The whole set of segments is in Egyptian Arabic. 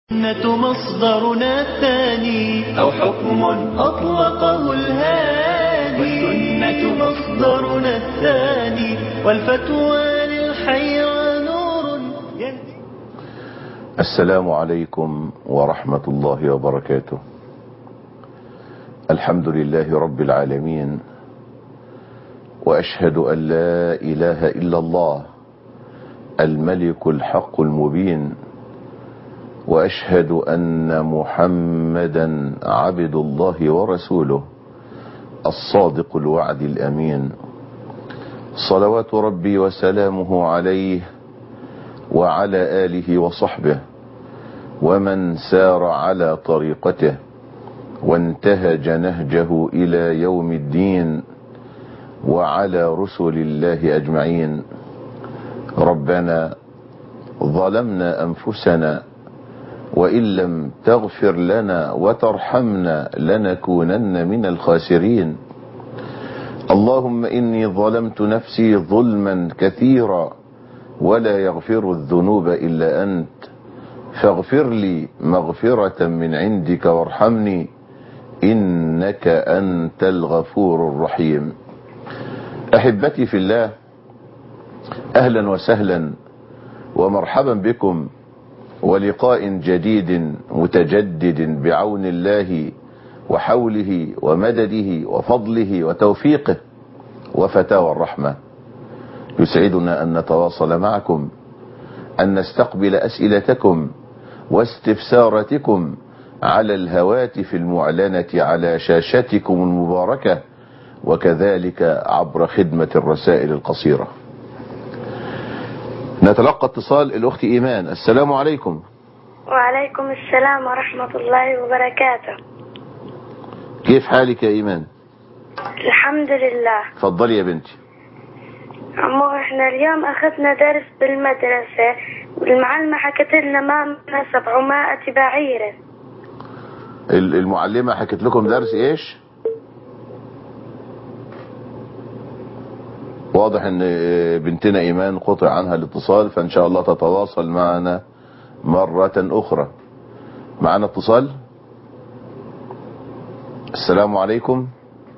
السنة مصدرنا الثاني أو حكم أطلقه الهادي والسنة مصدرنا الثاني والفتوى للحيرى نور يهدي السلام عليكم ورحمة الله وبركاته الحمد لله رب العالمين وأشهد أن لا إله إلا الله الملك الحق المبين وأشهد أن محمدا عبد الله ورسوله الصادق الوعد الأمين صلوات ربي وسلامه عليه وعلى آله وصحبه ومن سار على طريقته وانتهج نهجه إلى يوم الدين وعلى رسل الله أجمعين ربنا ظلمنا أنفسنا وإن لم تغفر لنا وترحمنا لنكونن من الخاسرين اللهم إني ظلمت نفسي ظلما كثيرا ولا يغفر الذنوب إلا أنت فاغفر لي مغفرة من عندك وارحمني إنك أنت الغفور الرحيم أحبتي في الله أهلا وسهلا ومرحبا بكم ولقاء جديد متجدد بعون الله وحوله ومدده وفضله وتوفيقه وفتاوى الرحمة يسعدنا أن نتواصل معكم أن نستقبل أسئلتكم واستفساراتكم على الهواتف المعلنة على شاشتكم المباركة وكذلك عبر خدمة الرسائل القصيرة نتلقى اتصال الأخت إيمان السلام عليكم وعليكم السلام ورحمة الله وبركاته كيف حالك يا إيمان الحمد لله تفضلي يا بنتي عمو احنا اليوم اخذنا درس بالمدرسة والمعلمة حكت لنا ما معنا 700 بعيرة ال- المعلمة حكت لكم درس ايش واضح ان بنتنا ايمان قطع عنها الاتصال فان شاء الله تتواصل معنا مرة اخرى معنا اتصال السلام عليكم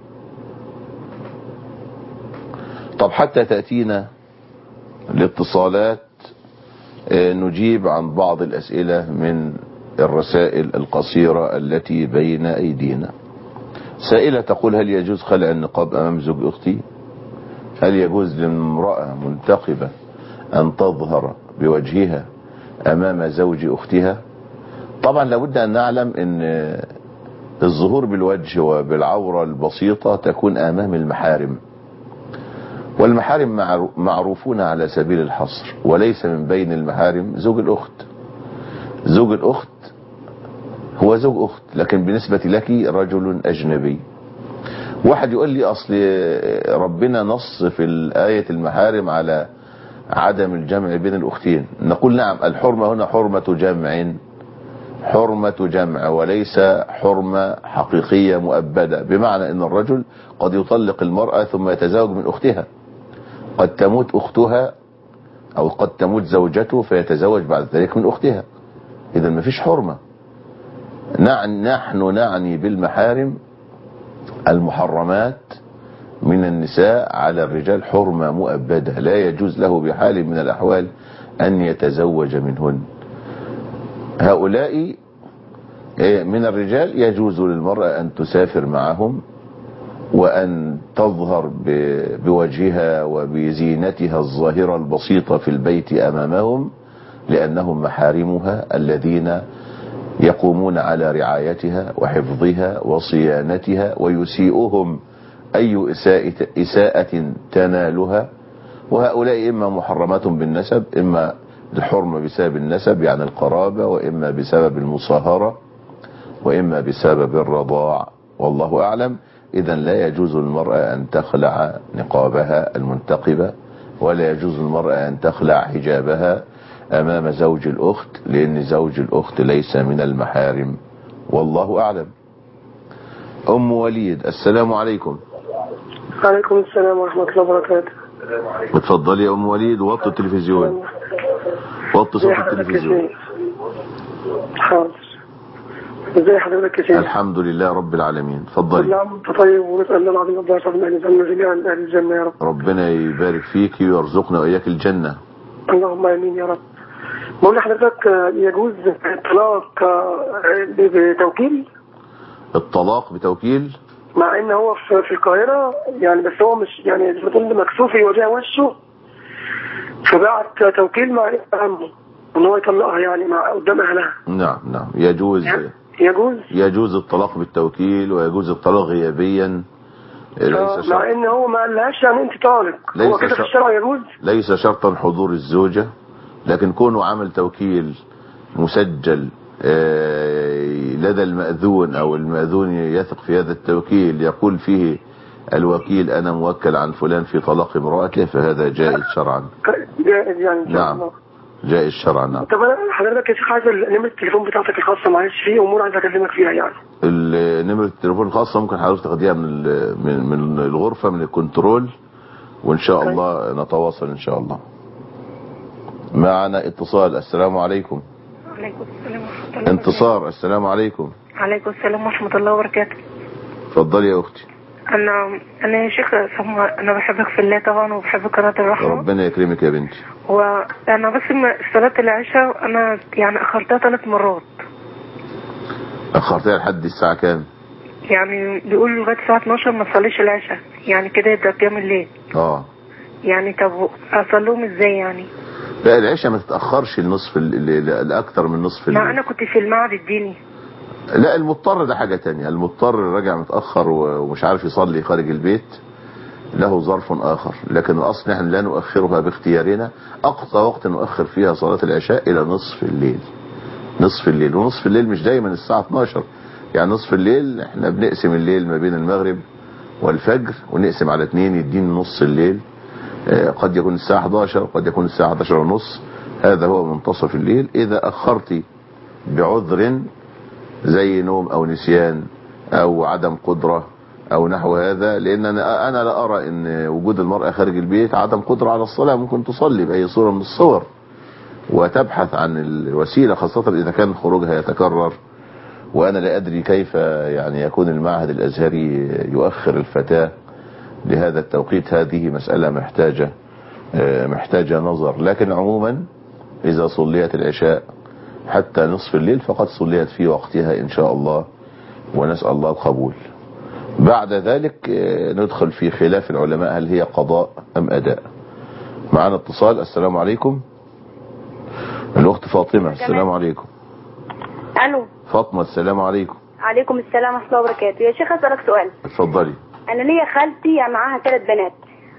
طب حتى تأتينا الاتصالات آه، نجيب عن بعض الأسئلة من الرسائل القصيرة التي بين أيدينا سائلة تقول هل يجوز خلع النقاب أمام زوج أختي هل يجوز لامرأة منتقبة أن تظهر بوجهها أمام زوج أختها طبعا لابد أن نعلم أن الظهور بالوجه وبالعورة البسيطة تكون أمام المحارم والمحارم معرو- معروفون على سبيل الحصر وليس من بين المحارم زوج الأخت زوج الأخت هو زوج أخت لكن بالنسبة لك رجل أجنبي واحد يقول لي أصل ربنا نص في الآية المحارم على عدم الجمع بين الأختين نقول نعم الحرمة هنا حرمة جمع حرمة جمع وليس حرمة حقيقية مؤبدة بمعنى أن الرجل قد يطلق المرأة ثم يتزوج من أختها قد تموت أختها أو قد تموت زوجته فيتزوج بعد ذلك من أختها إذا ما فيش حرمة نعن نحن نعني بالمحارم المحرمات من النساء على الرجال حرمة مؤبدة لا يجوز له بحال من الأحوال أن يتزوج منهن هؤلاء إيه، من الرجال يجوز للمرأة أن تسافر معهم وأن تظهر ب- بوجهها وبزينتها الظاهرة البسيطة في البيت أمامهم لأنهم محارمها الذين يقومون على رعايتها وحفظها وصيانتها ويسيئهم أي إساءة, إساءة تنالها وهؤلاء إما محرمات بالنسب إما الحرمة بسبب النسب يعني القرابة وإما بسبب المصاهرة وإما بسبب الرضاع والله أعلم إذا لا يجوز للمرأة أن تخلع نقابها المنتقبة ولا يجوز للمرأة أن تخلع حجابها أمام زوج الأخت لأن زوج الأخت ليس من المحارم والله أعلم أم وليد السلام عليكم عليكم السلام ورحمة الله وبركاته اتفضلي يا أم وليد وطي التلفزيون وطي صوت التلفزيون حاضر ازي حضرتك يا شيخ الحمد لله رب العالمين كل اتفضلي عام وانت طيب ونسال الله العظيم ربنا يسعدنا ان يجعلنا جميعا من اهل الجنه يا رب ربنا يبارك فيك ويرزقنا وإياك الجنة اللهم امين يا رب بقول لحضرتك آه، يجوز الطلاق آه، بتوكيل الطلاق بتوكيل مع ان هو في في القاهره يعني بس هو مش يعني زي ما تقول مكسوف يواجه وشه فبعت توكيل مع عمه ان هو يطلقها يعني مع قدام اهلها نعم نعم يجوز يجوز يجوز الطلاق بالتوكيل ويجوز الطلاق غيابيا ليس آه، مع شرط ان هو ما قالهاش يعني انت طالق ليس هو كده في شرط. الشرع يجوز ليس شرطا حضور الزوجة لكن كونه عمل توكيل مسجل آه، لدى المأذون أو المأذون يثق في هذا التوكيل يقول فيه الوكيل أنا موكل عن فلان في طلاق امرأته فهذا جائز شرعا جائز يعني إن شاء نعم. الله. جائز شرعا نعم طب انا حضرتك يا شيخ عايز نمرة التليفون بتاعتك الخاصة معلش في امور عايز اكلمك فيها يعني ال- نمرة التليفون الخاصة ممكن حضرتك تاخديها من ال- من من الغرفة من الكنترول وإن شاء طيب. الله نتواصل إن شاء الله معنا اتصال السلام عليكم عليكم السلام ورحمة الله انتصار السلام عليكم وبركاته. عليكم السلام ورحمة الله وبركاته اتفضلي يا اختي أنا أنا يا شيخ سمو أنا بحبك في الله طبعا وبحب قناة الرحمة ربنا يكرمك يا بنتي وأنا بس م- صلاة العشاء أنا يعني أخرتها ثلاث مرات اخرتها لحد الساعة كام يعني بيقولوا لغاية الساعة 12 ما تصليش العشاء يعني كده يبقى قيام الليل اه يعني طب أصلهم إزاي يعني لا العشاء ما تتأخرش النصف ال- ال- لأكتر من نصف ما الليل أنا كنت في المعهد الديني لا المضطر ده حاجة تانية المضطر راجع متأخر و- ومش عارف يصلي خارج البيت له ظرف آخر لكن الأصل نحن لا نؤخرها باختيارنا أقصى وقت نؤخر فيها صلاة العشاء إلى نصف الليل نصف الليل ونصف الليل مش دايما الساعة 12 يعني نصف الليل احنا بنقسم الليل ما بين المغرب والفجر ونقسم على اتنين يدين نص الليل آه، قد يكون الساعة 11 قد يكون الساعة 11 ونص هذا هو منتصف الليل إذا أخرت بعذر زي نوم او نسيان او عدم قدرة او نحو هذا لان انا انا لا ارى ان وجود المرأة خارج البيت عدم قدرة على الصلاة ممكن تصلي باي صورة من الصور وتبحث عن الوسيلة خاصة اذا كان خروجها يتكرر وانا لا ادري كيف يعني يكون المعهد الازهري يؤخر الفتاة لهذا التوقيت هذه مسألة محتاجة آه، محتاجة نظر لكن عموما اذا صليت العشاء حتى نصف الليل فقد صليت في وقتها إن شاء الله ونسأل الله القبول بعد ذلك آه، ندخل في خلاف العلماء هل هي قضاء أم أداء معنا اتصال السلام عليكم الأخت فاطمة السلام عليكم الو فاطمة السلام عليكم عليكم السلام ورحمه الله وبركاته يا شيخ اسالك سؤال اتفضلي انا ليا خالتي معاها ثلاث بنات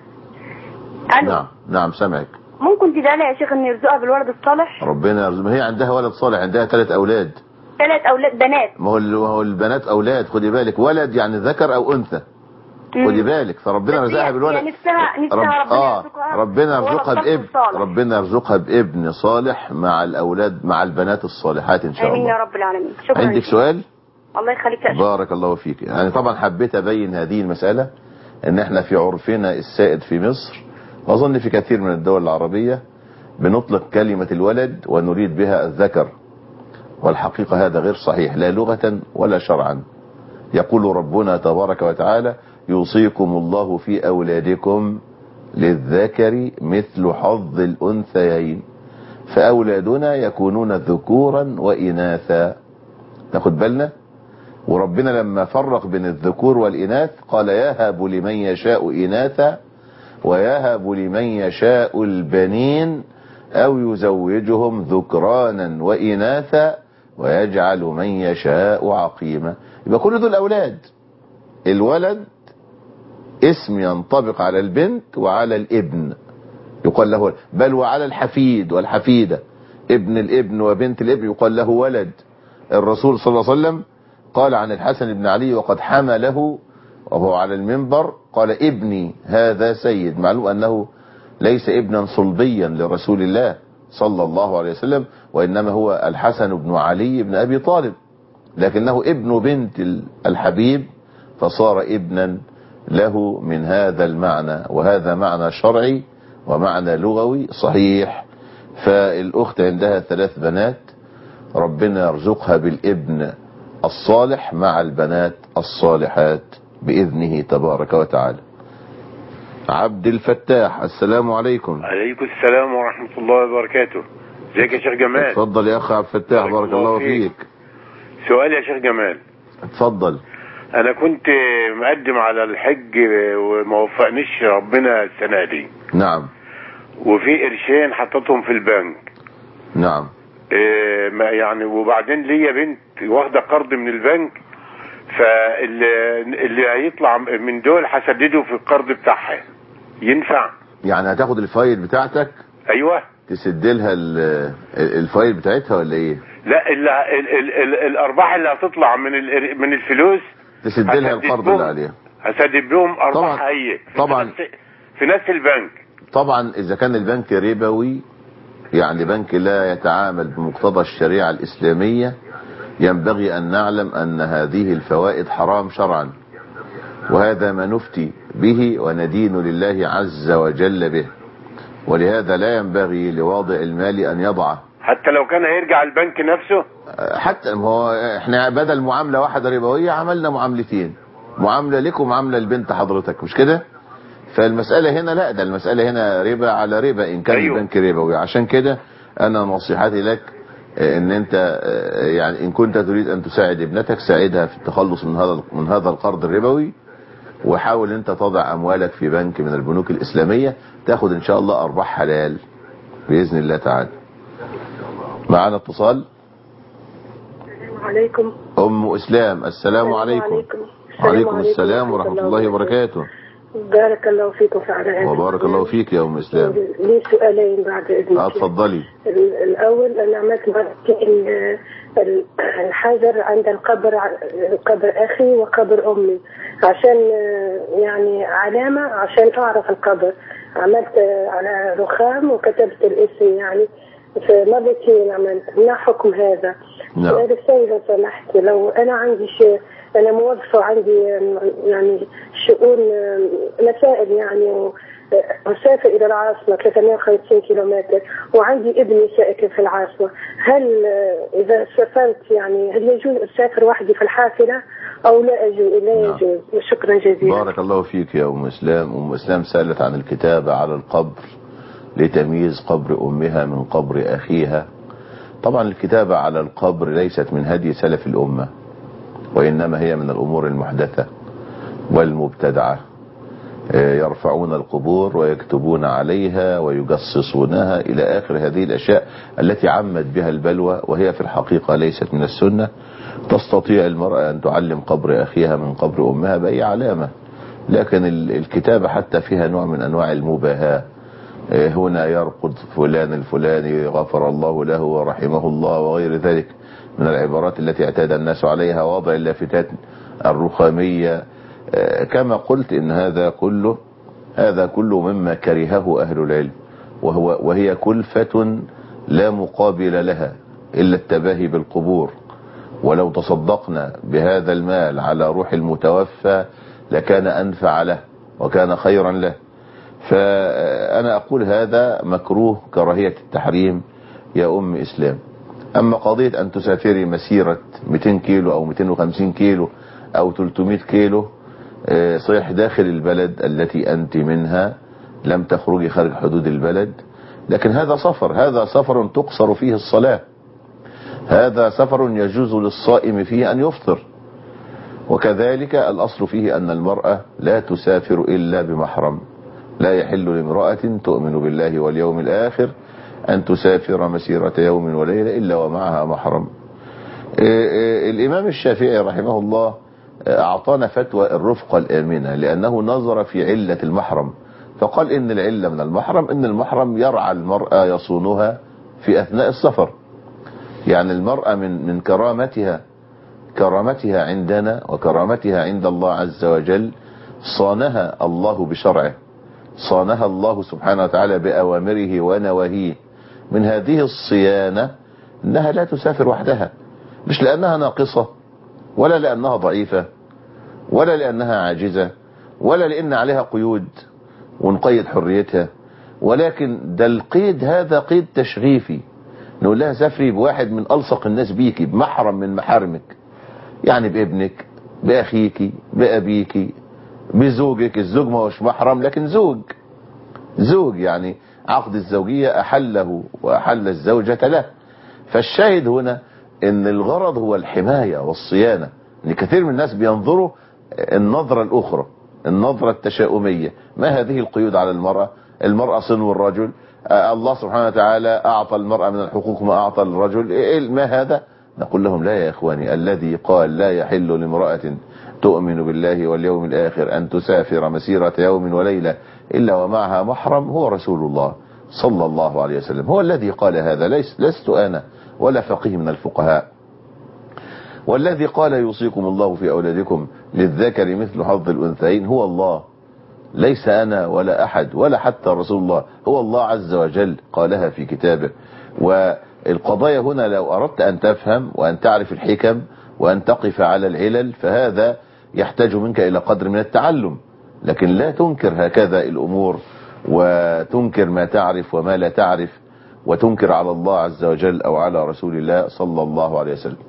الو نعم نعم سامعك ممكن تدعي لي يا شيخ ان يرزقها بالولد الصالح ربنا يرزقها هي عندها ولد صالح عندها ثلاث أولاد ثلاث اولاد بنات ما هو ال- ما هو البنات أولاد خدي بالك ولد يعني ذكر أو أنثى خدي بالك فربنا بس رزقها هي- بالولد هي نفسها نفسها رب... ربنا آه يرزقها ربنا ولد يرزقها صالح بابن صالح. ربنا يرزقها بابن صالح مع الاولاد مع البنات الصالحات ان شاء امين يا الله رب العالمين شكرا عندك لك. سؤال الله يخليك يا شيخ بارك الله فيك يعني طبعا حبيت ابين هذه المسألة ان احنا في عرفنا السائد في مصر واظن في كثير من الدول العربية بنطلق كلمة الولد ونريد بها الذكر والحقيقة هذا غير صحيح لا لغة ولا شرعا يقول ربنا تبارك وتعالى يوصيكم الله في أولادكم للذكر مثل حظ الأنثيين فأولادنا يكونون ذكورا وإناثا ناخد بالنا وربنا لما فرق بين الذكور والإناث قال يهب لمن يشاء إناثا ويهب لمن يشاء البنين أو يزوجهم ذكرانا وإناثا ويجعل من يشاء عقيما يبقى كل دول أولاد الولد اسم ينطبق على البنت وعلى الابن يقال له بل وعلى الحفيد والحفيدة ابن الابن وبنت الابن يقال له ولد الرسول صلى الله عليه وسلم قال عن الحسن بن علي وقد حمله وهو على المنبر قال ابني هذا سيد معلوم أنه ليس ابنا صلبيا لرسول الله صلى الله عليه وسلم وإنما هو الحسن بن علي بن أبي طالب لكنه ابن بنت الحبيب فصار ابنا له من هذا المعنى وهذا معنى شرعي ومعنى لغوي صحيح فالأخت عندها ثلاث بنات ربنا يرزقها بالابن الصالح مع البنات الصالحات بإذنه تبارك وتعالى عبد الفتاح السلام عليكم عليكم السلام ورحمة الله وبركاته ازيك يا شيخ جمال اتفضل يا أخ عبد الفتاح بارك بارك الله الله فيك. فيك سؤال يا شيخ جمال اتفضل انا كنت مقدم على الحج وما وفقنيش ربنا السنة دي نعم وفي قرشين حطيتهم في البنك نعم إيه، ما يعني وبعدين ليا بنت واخده قرض من البنك فاللي اللي هيطلع من دول هسدده في القرض بتاعها ينفع يعني هتاخد الفايل بتاعتك ايوه تسد لها ال- الفايل بتاعتها ولا ايه لا ال ال ال ال الارباح اللي هتطلع من ال من الفلوس تسد لها هسدد القرض لهم- اللي عليها هسدد لهم طبعاً. ارباح هي في طبعاً. نفس- في نفس البنك طبعا اذا كان البنك ربوي يعني بنك لا يتعامل بمقتضى الشريعة الاسلامية ينبغي ان نعلم ان هذه الفوائد حرام شرعا وهذا ما نفتي به وندين لله عز وجل به ولهذا لا ينبغي لواضع المال ان يضعه حتى لو كان هيرجع البنك نفسه حتى ما هو احنا بدل معاملة واحدة ربوية عملنا معاملتين معاملة لك ومعاملة لبنت حضرتك مش كده فالمسألة هنا لا ده المسألة هنا ربا على ربا ان كان أيوه. البنك ربوي عشان كده انا نصيحتي لك اه، ان انت اه، يعني ان كنت تريد ان تساعد ابنتك ساعدها في التخلص من هذا من هذا القرض الربوي وحاول انت تضع اموالك في بنك من البنوك الاسلامية تاخد ان شاء الله ارباح حلال باذن الله تعالى معنا اتصال السلام عليكم ام اسلام السلام عليكم وعليكم السلام ورحمة الله وبركاته بارك الله فيكم في علاء وبارك الله فيك يا ام اسلام لي سؤالين بعد اذنك اه، اتفضلي ال- الاول انا عملت مرتين ال- الحجر عند القبر ع- قبر اخي وقبر امي عشان آه، يعني علامه عشان اعرف القبر عملت آه، على رخام وكتبت الاسم يعني في مرتين عملت ما حكم هذا نعم. سؤال الثاني لو سمحت لو انا عندي شيء انا موظفه عندي آم، يعني شؤون آم، مسائل يعني و- أسافر إلى العاصمة 350 كيلومتر وعندي ابني ساكن في العاصمة هل آه، إذا سافرت يعني هل يجوز أسافر وحدي في الحافلة أو لا أجوز لا نعم. يجوز شكرا جزيلا بارك الله فيك يا ام اسلام ام اسلام سألت عن الكتابة على القبر لتمييز قبر امها من قبر اخيها طبعا الكتابة على القبر ليست من هدي سلف الامة وانما هي من الامور المحدثة والمبتدعة آه، يرفعون القبور ويكتبون عليها ويجصصونها إلى آخر هذه الأشياء التي عمت بها البلوى وهي في الحقيقة ليست من السنة تستطيع المرأة أن تعلم قبر أخيها من قبر أمها بأي علامة لكن ال- الكتابة حتى فيها نوع من أنواع المباهاة آه، هنا يرقد فلان الفلاني غفر الله له ورحمه الله وغير ذلك من العبارات التي اعتاد الناس عليها وضع اللافتات الرخامية آه، كما قلت ان هذا كله هذا كله مما كرهه اهل العلم وهو وهي كلفة لا مقابل لها الا التباهي بالقبور ولو تصدقنا بهذا المال على روح المتوفى لكان انفع له وكان خيرا له فانا اقول هذا مكروه كراهية التحريم يا ام اسلام اما قضية ان تسافري مسيرة 200 كيلو او 250 كيلو او 300 كيلو آه، صحيح داخل البلد التي انت منها لم تخرجي خارج حدود البلد لكن هذا سفر هذا سفر تقصر فيه الصلاة هذا سفر يجوز للصائم فيه ان يفطر وكذلك الاصل فيه ان المرأة لا تسافر الا بمحرم لا يحل لامرأة تؤمن بالله واليوم الاخر ان تسافر مسيرة يوم وليلة الا ومعها محرم إيه إيه الامام الشافعي رحمه الله اعطانا فتوى الرفقة الامنة لانه نظر في علة المحرم فقال ان العلة من المحرم ان المحرم يرعى المرأة يصونها في اثناء السفر يعني المرأة من من كرامتها كرامتها عندنا وكرامتها عند الله عز وجل صانها الله بشرعه صانها الله سبحانه وتعالى بأوامره ونواهيه من هذه الصيانة انها لا تسافر وحدها مش لانها ناقصة ولا لانها ضعيفة ولا لانها عاجزة ولا لان عليها قيود ونقيد حريتها ولكن ده القيد هذا قيد تشغيفي نقول لها سافري بواحد من ألصق الناس بيكي بمحرم من محارمك يعني بابنك بأخيك بأبيك بزوجك الزوج ما هوش محرم لكن زوج زوج يعني عقد الزوجية أحله وأحل الزوجة له فالشاهد هنا ان الغرض هو الحماية والصيانة ان كثير من الناس بينظروا النظرة الاخرى النظرة التشاؤمية ما هذه القيود على المرأة المرأة صنو الرجل آه، الله سبحانه وتعالى اعطى المرأة من الحقوق ما اعطى الرجل إيه ما هذا نقول لهم لا يا اخواني الذي قال لا يحل لامرأة تؤمن بالله واليوم الاخر ان تسافر مسيرة يوم وليلة الا ومعها محرم هو رسول الله صلى الله عليه وسلم هو الذي قال هذا ليس لست انا ولا فقيه من الفقهاء والذي قال يوصيكم الله في أولادكم للذكر مثل حظ الأنثيين هو الله ليس أنا ولا أحد ولا حتى رسول الله هو الله عز وجل قالها في كتابه والقضايا هنا لو أردت أن تفهم وأن تعرف الحكم وأن تقف على العلل فهذا يحتاج منك إلى قدر من التعلم لكن لا تنكر هكذا الأمور وتنكر ما تعرف وما لا تعرف وتنكر على الله عز وجل أو على رسول الله صلى الله عليه وسلم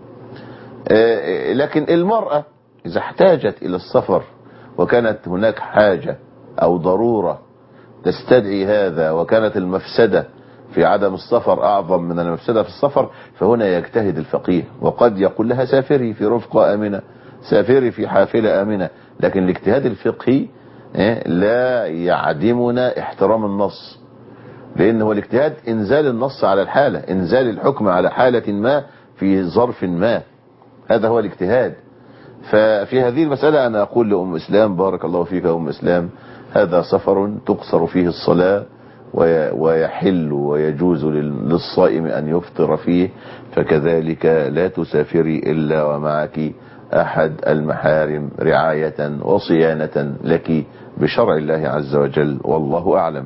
آه، لكن المرأة إذا احتاجت إلى السفر وكانت هناك حاجة أو ضرورة تستدعي هذا وكانت المفسدة في عدم السفر أعظم من المفسدة في السفر فهنا يجتهد الفقيه وقد يقول لها سافري في رفقة آمنة سافري في حافلة آمنة لكن الاجتهاد الفقهي آه، لا يعدمنا احترام النص لأن هو الاجتهاد إنزال النص على الحالة إنزال الحكم على حالة ما في ظرف ما هذا هو الاجتهاد ففي هذه المسألة أنا أقول لأم إسلام بارك الله فيك يا أم إسلام هذا سفر تقصر فيه الصلاة وي- ويحل ويجوز لل- للصائم أن يفطر فيه فكذلك لا تسافري إلا ومعك أحد المحارم رعاية وصيانة لك بشرع الله عز وجل والله أعلم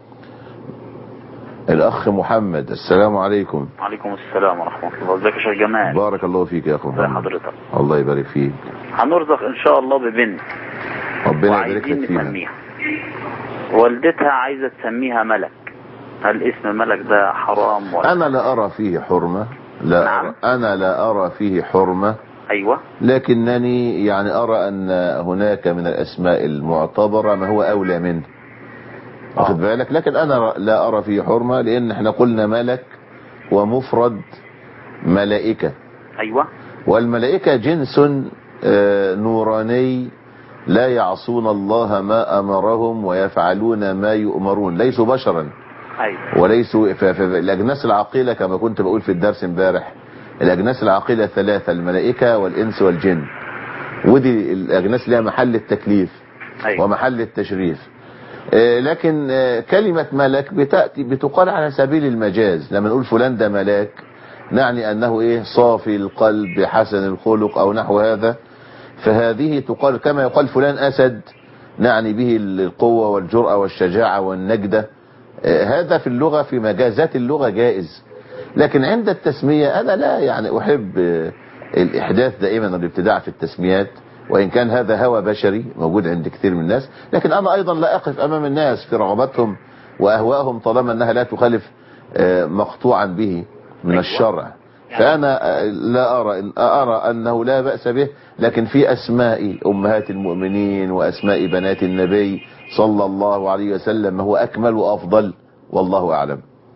الأخ محمد السلام عليكم وعليكم السلام ورحمة الله ازيك يا شيخ جمال بارك الله فيك يا أخو ازي محمد حضرتك الله يبارك فيك هنرزق ان شاء الله ببنت ربنا يبارك وعايزين لك فيها نسميها والدتها عايزة تسميها ملك هل اسم ملك ده حرام ولا أنا لا أرى فيه حرمة لا نعم. أرى أنا لا أرى فيه حرمة ايوه لكنني يعني أرى أن هناك من الأسماء المعتبرة ما هو أولى منه واخد بالك لكن أنا لا أرى فيه حرمة لأن احنا قلنا ملك ومفرد ملائكة ايوه والملائكة جنس آه، نوراني لا يعصون الله ما أمرهم ويفعلون ما يؤمرون ليسوا بشرا ايوه وليسوا ف- ف- الأجناس العاقلة كما كنت بقول في الدرس امبارح الأجناس العاقلة ثلاثة الملائكة والإنس والجن ودي الأجناس لها محل التكليف ايوه ومحل التشريف آه، لكن آه، كلمة ملك بتأتي بتقال على سبيل المجاز لما نقول فلان ده ملاك نعني أنه إيه صافي القلب حسن الخلق أو نحو هذا فهذه تقال كما يقال فلان أسد نعني به القوة والجرأة والشجاعة والنجدة آه، هذا في اللغة في مجازات اللغة جائز لكن عند التسمية أنا لا يعني أحب آه، الإحداث دائما والابتداع في التسميات وإن كان هذا هوى بشري موجود عند كثير من الناس لكن أنا أيضا لا أقف أمام الناس في رغباتهم وأهوائهم طالما أنها لا تخالف آه، مقطوعا به من الشرع فأنا آه، لا أرى أرى أنه لا بأس به لكن في أسماء أمهات المؤمنين وأسماء بنات النبي صلى الله عليه وسلم هو أكمل وأفضل والله أعلم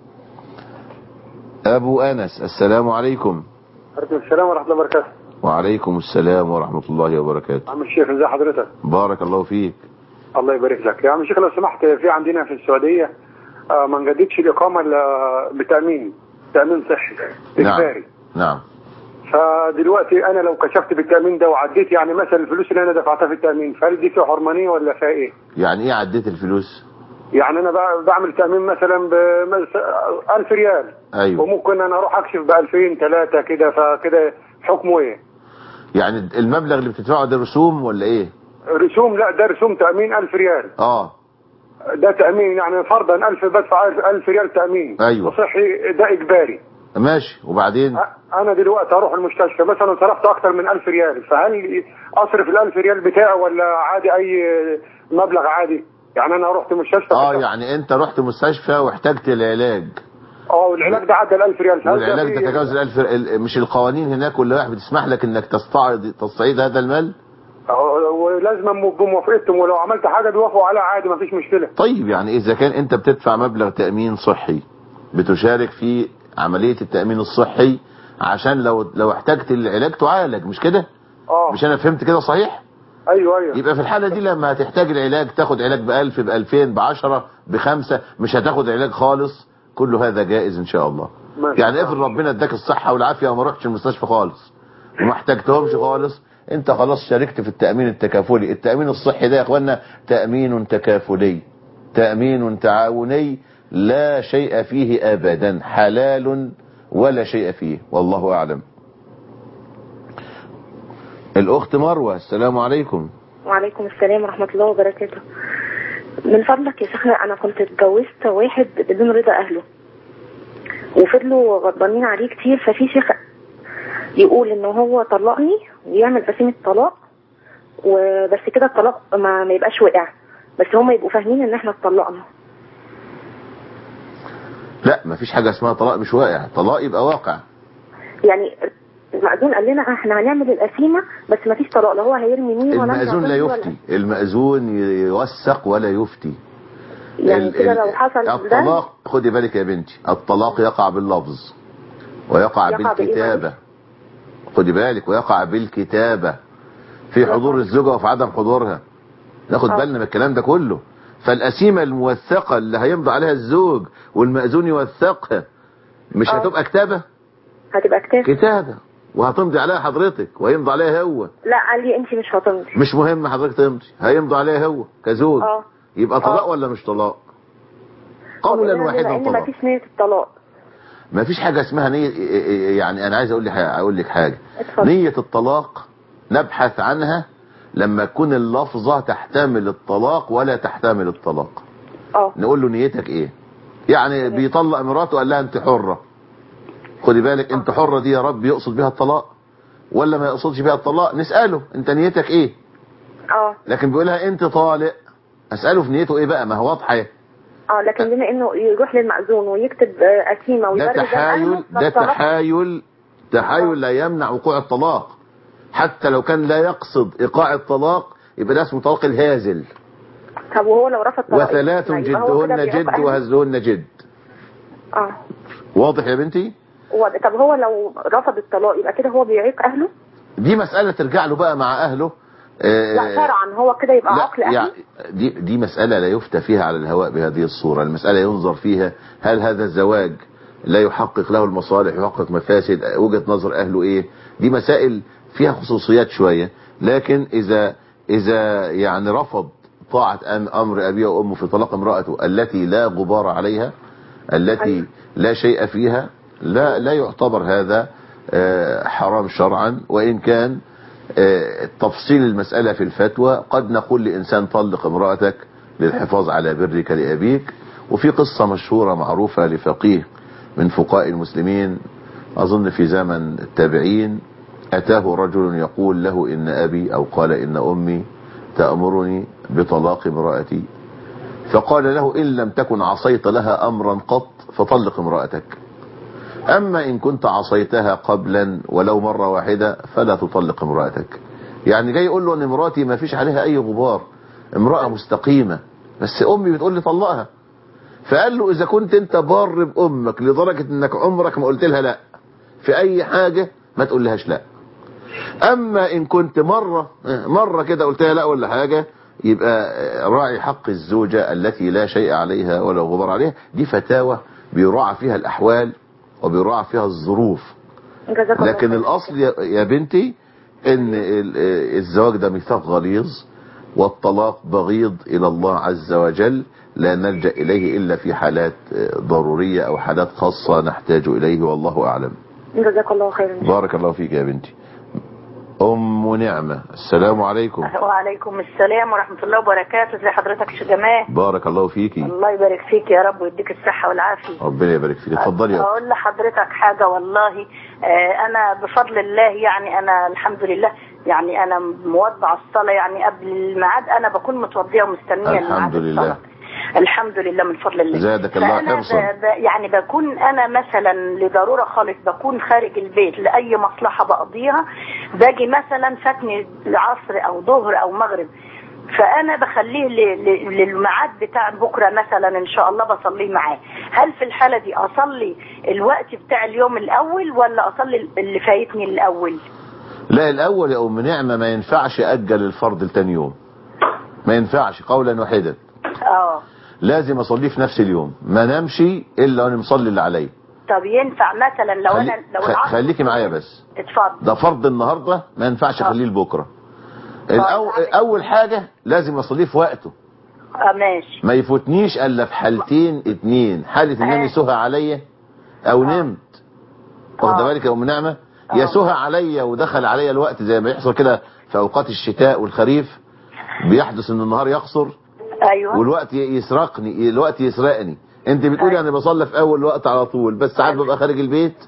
أبو أنس السلام عليكم عليكم السلام ورحمة الله وبركاته وعليكم السلام ورحمة الله وبركاته عم الشيخ ازي حضرتك بارك الله فيك الله يبارك لك يا عم الشيخ لو سمحت في عندنا في السعودية آه، ما نجددش الإقامة إلا بتأمين تأمين صحي نعم إجباري نعم فدلوقتي أنا لو كشفت بالتأمين ده وعديت يعني مثلا الفلوس اللي أنا دفعتها في التأمين فهل دي فيها حرمانية ولا فيها إيه؟ يعني ايه عديت الفلوس يعني أنا بع- بعمل تأمين مثلا ب 1000 ريال ايوه وممكن أنا أروح أكشف ب 2000 3 كده فكده حكمه إيه؟ يعني المبلغ اللي بتدفعه ده رسوم ولا ايه رسوم لا ده رسوم تأمين 1000 ريال اه ده تأمين يعني فرضا 1000 بدفع 1000 ريال تأمين أيوة. وصحي ده إجباري ماشي وبعدين أ- أنا دلوقتي أروح المستشفى مثلا صرفت أكتر من 1000 ريال فهل أصرف ال 1000 ريال بتاعي ولا عادي أي مبلغ عادي؟ يعني أنا رحت مستشفى اه يعني انت رحت مستشفى واحتجت العلاج اه والعلاج ده عدى ال 1000 ريال هل والعلاج في- ده تجاوز الألف ال- مش القوانين هناك واللوائح بتسمح لك انك تستعرض تستعيد هذا المال آه، ولازم بموافقتهم ولو عملت حاجه بيوافقوا عليها عادي مفيش مشكله طيب يعني اذا كان انت بتدفع مبلغ تأمين صحي بتشارك في عملية التأمين الصحي عشان لو لو احتجت العلاج تعالج مش كده اه مش انا فهمت كده صحيح ايوه ايوه يبقى في الحالة دي لما هتحتاج العلاج تاخد علاج بألف بألفين بعشرة بخمسة مش هتاخد علاج خالص كل هذا جائز ان شاء الله ماشي. يعني افرض ربنا اداك الصحة والعافية وما رحتش المستشفى خالص وما احتجتهمش خالص انت خلاص شاركت في التأمين التكافلي التأمين الصحي ده يا اخوانا تأمين تكافلي تأمين تعاوني لا شيء فيه ابدا حلال ولا شيء فيه والله اعلم الاخت مروة السلام عليكم وعليكم السلام ورحمة الله وبركاته من فضلك يا شيخنا أنا كنت اتجوزت واحد بدون رضا أهله وفضلوا غضبانين عليه كتير ففي شيخ يقول إن هو طلقني ويعمل بسيمة طلاق وبس كده الطلاق ما, ما يبقاش وقع بس هما يبقوا فاهمين إن إحنا اتطلقنا لا مفيش حاجة اسمها طلاق مش واقع طلاق يبقى واقع يعني المأذون قال لنا احنا هنعمل القسيمة بس ما فيش طلاق لا هو هيرمي مين ولا أنت المأذون لا هترمي ولا- يفتي المأذون يوثق ولا يفتي يعني ال- كده ال- لو حصل ده الطلاق خدي بالك يا بنتي الطلاق يقع باللفظ ويقع يقع بإيه بالكتابة خدي بالك ويقع بالكتابة في حضور الزوجة وفي عدم حضورها ناخد آه. بالنا من الكلام ده كله فالقسيمة الموثقة اللي هيمضي عليها الزوج والمأذون يوثقها مش آه. هتبقى كتابة هتبقى كتاب كتابة وهتمضي عليها حضرتك وهيمضي عليها هو لا قال لي انت مش هتمضي مش مهم حضرتك تمضي هيمضي عليها هو كزوج اه يبقى طلاق آه. ولا مش طلاق قولا وبما واحدا ان ما طلاق فيش نية الطلاق ما فيش حاجة اسمها نية يعني انا عايز اقول لك حاجة اقول لك حاجة اتفضل. نية الطلاق نبحث عنها لما تكون اللفظة تحتمل الطلاق ولا تحتمل الطلاق اه نقول له نيتك ايه يعني بيطلق مراته قال لها انت حرة خدي بالك انت حرة دي يا رب يقصد بها الطلاق ولا ما يقصدش بها الطلاق نسأله انت نيتك ايه اه لكن بيقولها انت طالق اسأله في نيته ايه بقى ما هو واضحة اه لكن بما انه يروح للمأذون ويكتب آه، قسيمة ده ويبرد تحايل ده تحايل تحايل لا يمنع وقوع الطلاق حتى لو كان لا يقصد ايقاع الطلاق يبقى ده اسمه طلاق الهازل طب وهو لو رفض طلاق وثلاث يبقى هو كده جدهن بيعوق جد أهله؟ وهزهن جد اه واضح يا بنتي هو- طب هو لو رفض الطلاق يبقى كده هو بيعيق اهله دي مسألة ترجع له بقى مع اهله آه، لا شرعا هو كده يبقى لا عقل اهله يعني دي دي مسألة لا يفتى فيها على الهواء بهذه الصورة المسألة ينظر فيها هل هذا الزواج لا يحقق له المصالح يحقق مفاسد وجهة نظر أهله إيه دي مسائل فيها خصوصيات شوية لكن إذا إذا يعني رفض طاعة أم- أمر أبيه وأمه في طلاق امرأته التي لا غبار عليها التي لا شيء فيها لا لا يعتبر هذا آه، حرام شرعا وإن كان آه، تفصيل المسألة في الفتوى قد نقول لإنسان طلق امرأتك للحفاظ على برك لأبيك وفي قصة مشهورة معروفة لفقيه من فقهاء المسلمين أظن في زمن التابعين أتاه رجل يقول له إن أبي أو قال إن أمي تأمرني بطلاق امرأتي فقال له إن لم تكن عصيت لها أمرا قط فطلق امرأتك أما إن كنت عصيتها قبلا ولو مرة واحدة فلا تطلق امرأتك يعني جاي يقول له أن امرأتي ما فيش عليها أي غبار امرأة مستقيمة بس أمي بتقول لي طلقها فقال له إذا كنت أنت بار بأمك لدرجة أنك عمرك ما قلت لها لا في أي حاجة ما تقول لهاش لا أما إن كنت مرة مرة كده قلت لها لا ولا حاجة يبقى راعي حق الزوجة التي لا شيء عليها ولا غبار عليها دي فتاوى بيراعى فيها الأحوال وبيراعى فيها الظروف جزاك الله لكن خير. الأصل يا- يا بنتي ان ال- الزواج ده ميثاق غليظ والطلاق بغيض إلى الله عز وجل لا نلجأ إليه إلا في حالات ضرورية أو حالات خاصة نحتاج إليه والله أعلم جزاك الله خيرا بارك الله فيك يا بنتي أم نعمة السلام عليكم وعليكم السلام ورحمة الله وبركاته ازي حضرتك يا جمال بارك الله فيكي الله يبارك فيك يا رب ويديك الصحة والعافية ربنا يبارك فيك اتفضلي يا أختي. أقول لحضرتك حاجة والله آه، أنا بفضل الله يعني أنا الحمد لله يعني أنا موضع الصلاة يعني قبل الميعاد أنا بكون متوضية ومستنية الحمد الميعاد لله الصلاة. الحمد لله من فضل الله زادك الله فأنا حرصا. ب... ب... يعني بكون انا مثلا لضروره خالص بكون خارج البيت لاي مصلحه بقضيها باجي مثلا فاتني العصر او ظهر او مغرب فانا بخليه ل... ل... للميعاد بتاع بكره مثلا ان شاء الله بصليه معاه هل في الحاله دي اصلي الوقت بتاع اليوم الاول ولا اصلي اللي فايتني الاول لا الاول يا ام نعمة ما ينفعش اجل الفرض لتاني يوم ما ينفعش قولا واحدا اه لازم اصليه في نفس اليوم ما نمشي الا وانا مصلي اللي عليا طب ينفع مثلا لو خلي... انا لو خ- العصر خليكي معايا بس اتفضل ده فرض النهاردة ما ينفعش اخليه لبكره الأو... اول حاجة لازم اصليه في وقته اه ماشي ما يفوتنيش الا في حالتين اتنين حالة ان انا سهى عليا او نمت واخد بالك يا ام نعمة يا سهى عليا ودخل عليا الوقت زي ما يحصل كده في اوقات الشتاء والخريف بيحدث ان النهار يقصر ايوه والوقت ي- يسرقني الوقت يسرقني انت بتقولي انا بصلي في اول وقت على طول بس ساعات ببقى خارج البيت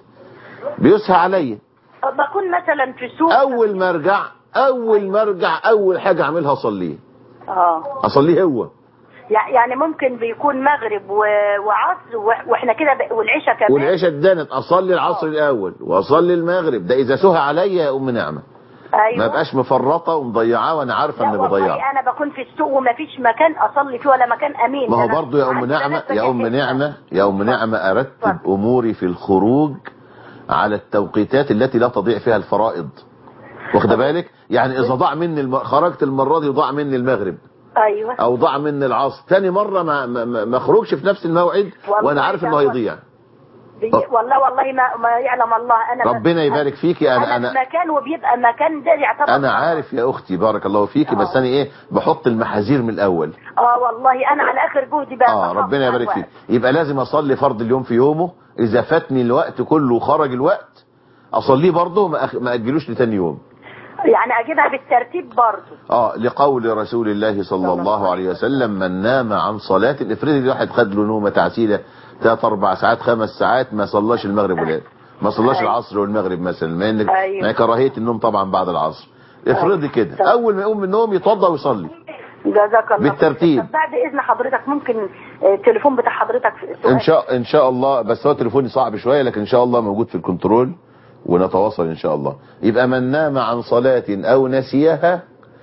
بيسهى عليا بكون مثلا في سوق اول ما ارجع اول ما ارجع اول حاجة اعملها اصليه اه اصليه هو يع- يعني ممكن بيكون مغرب و... وعصر و... واحنا كده ب... والعشاء كمان والعشاء اتدنت اصلي العصر الاول واصلي المغرب ده اذا سهى عليا يا ام نعمة ايوه ما بقاش مفرطة ومضيعاه وانا عارفة لا اني والله بضيعه انا بكون في السوق ومفيش مكان اصلي فيه ولا مكان امين ما ده هو أنا برضه يا ام عندي نعمة بنات يا ام بجهزها. نعمة يا ام نعمة ارتب اموري في الخروج على التوقيتات التي لا تضيع فيها الفرائض واخد بالك يعني اذا ضاع مني الم... خرجت المرة دي ضاع مني المغرب ايوه او ضاع مني العصر تاني مرة ما ما, ما- ما اخرجش في نفس الموعد والله وانا عارف انه ده هو- هيضيع بي... والله والله ما... ما يعلم الله انا ربنا يبارك فيكي انا انا, انا في مكان وبيبقى مكان ده يعتبر انا عارف يا اختي بارك الله فيكي بس انا ايه بحط المحاذير من الاول اه والله انا على اخر جهدي بقى اه بحافظ ربنا على يبارك الوقت. فيك يبقى لازم اصلي فرض اليوم في يومه اذا فاتني الوقت كله وخرج الوقت اصليه برضه ما, أخ... ما اجلوش لتاني يوم يعني اجيبها بالترتيب برضه اه لقول رسول الله صلى الله عليه وسلم من نام عن صلاة افرض الواحد خد له نومة تعسيلة ثلاث اربع ساعات خمس ساعات ما صلاش المغرب ولا ما صلاش أيوة. العصر والمغرب مثلا ما انك أيوة. ما هي كراهية النوم طبعا بعد العصر افرضي كده اول ما يقوم من النوم يتوضا ويصلي جزاك الله بالترتيب. طب بعد اذن حضرتك ممكن آه، التليفون بتاع حضرتك في السؤال ان شاء ان شاء الله بس هو تليفوني صعب شويه لكن ان شاء الله موجود في الكنترول ونتواصل ان شاء الله يبقى من نام عن صلاة او نسيها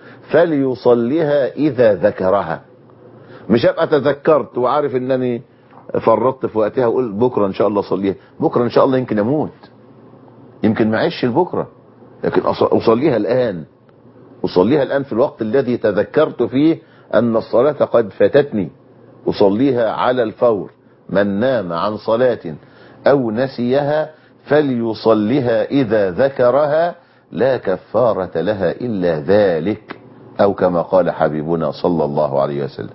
فليصليها اذا ذكرها مش ابقى تذكرت وعارف انني فرطت في وقتها واقول بكره ان شاء الله اصليها بكره ان شاء الله يمكن اموت يمكن ما اعيش لبكره لكن أص- اصليها الان اصليها الان في الوقت الذي تذكرت فيه ان الصلاه قد فاتتني أصليها على الفور من نام عن صلاة أو نسيها فليصليها إذا ذكرها لا كفارة لها إلا ذلك أو كما قال حبيبنا صلى الله عليه وسلم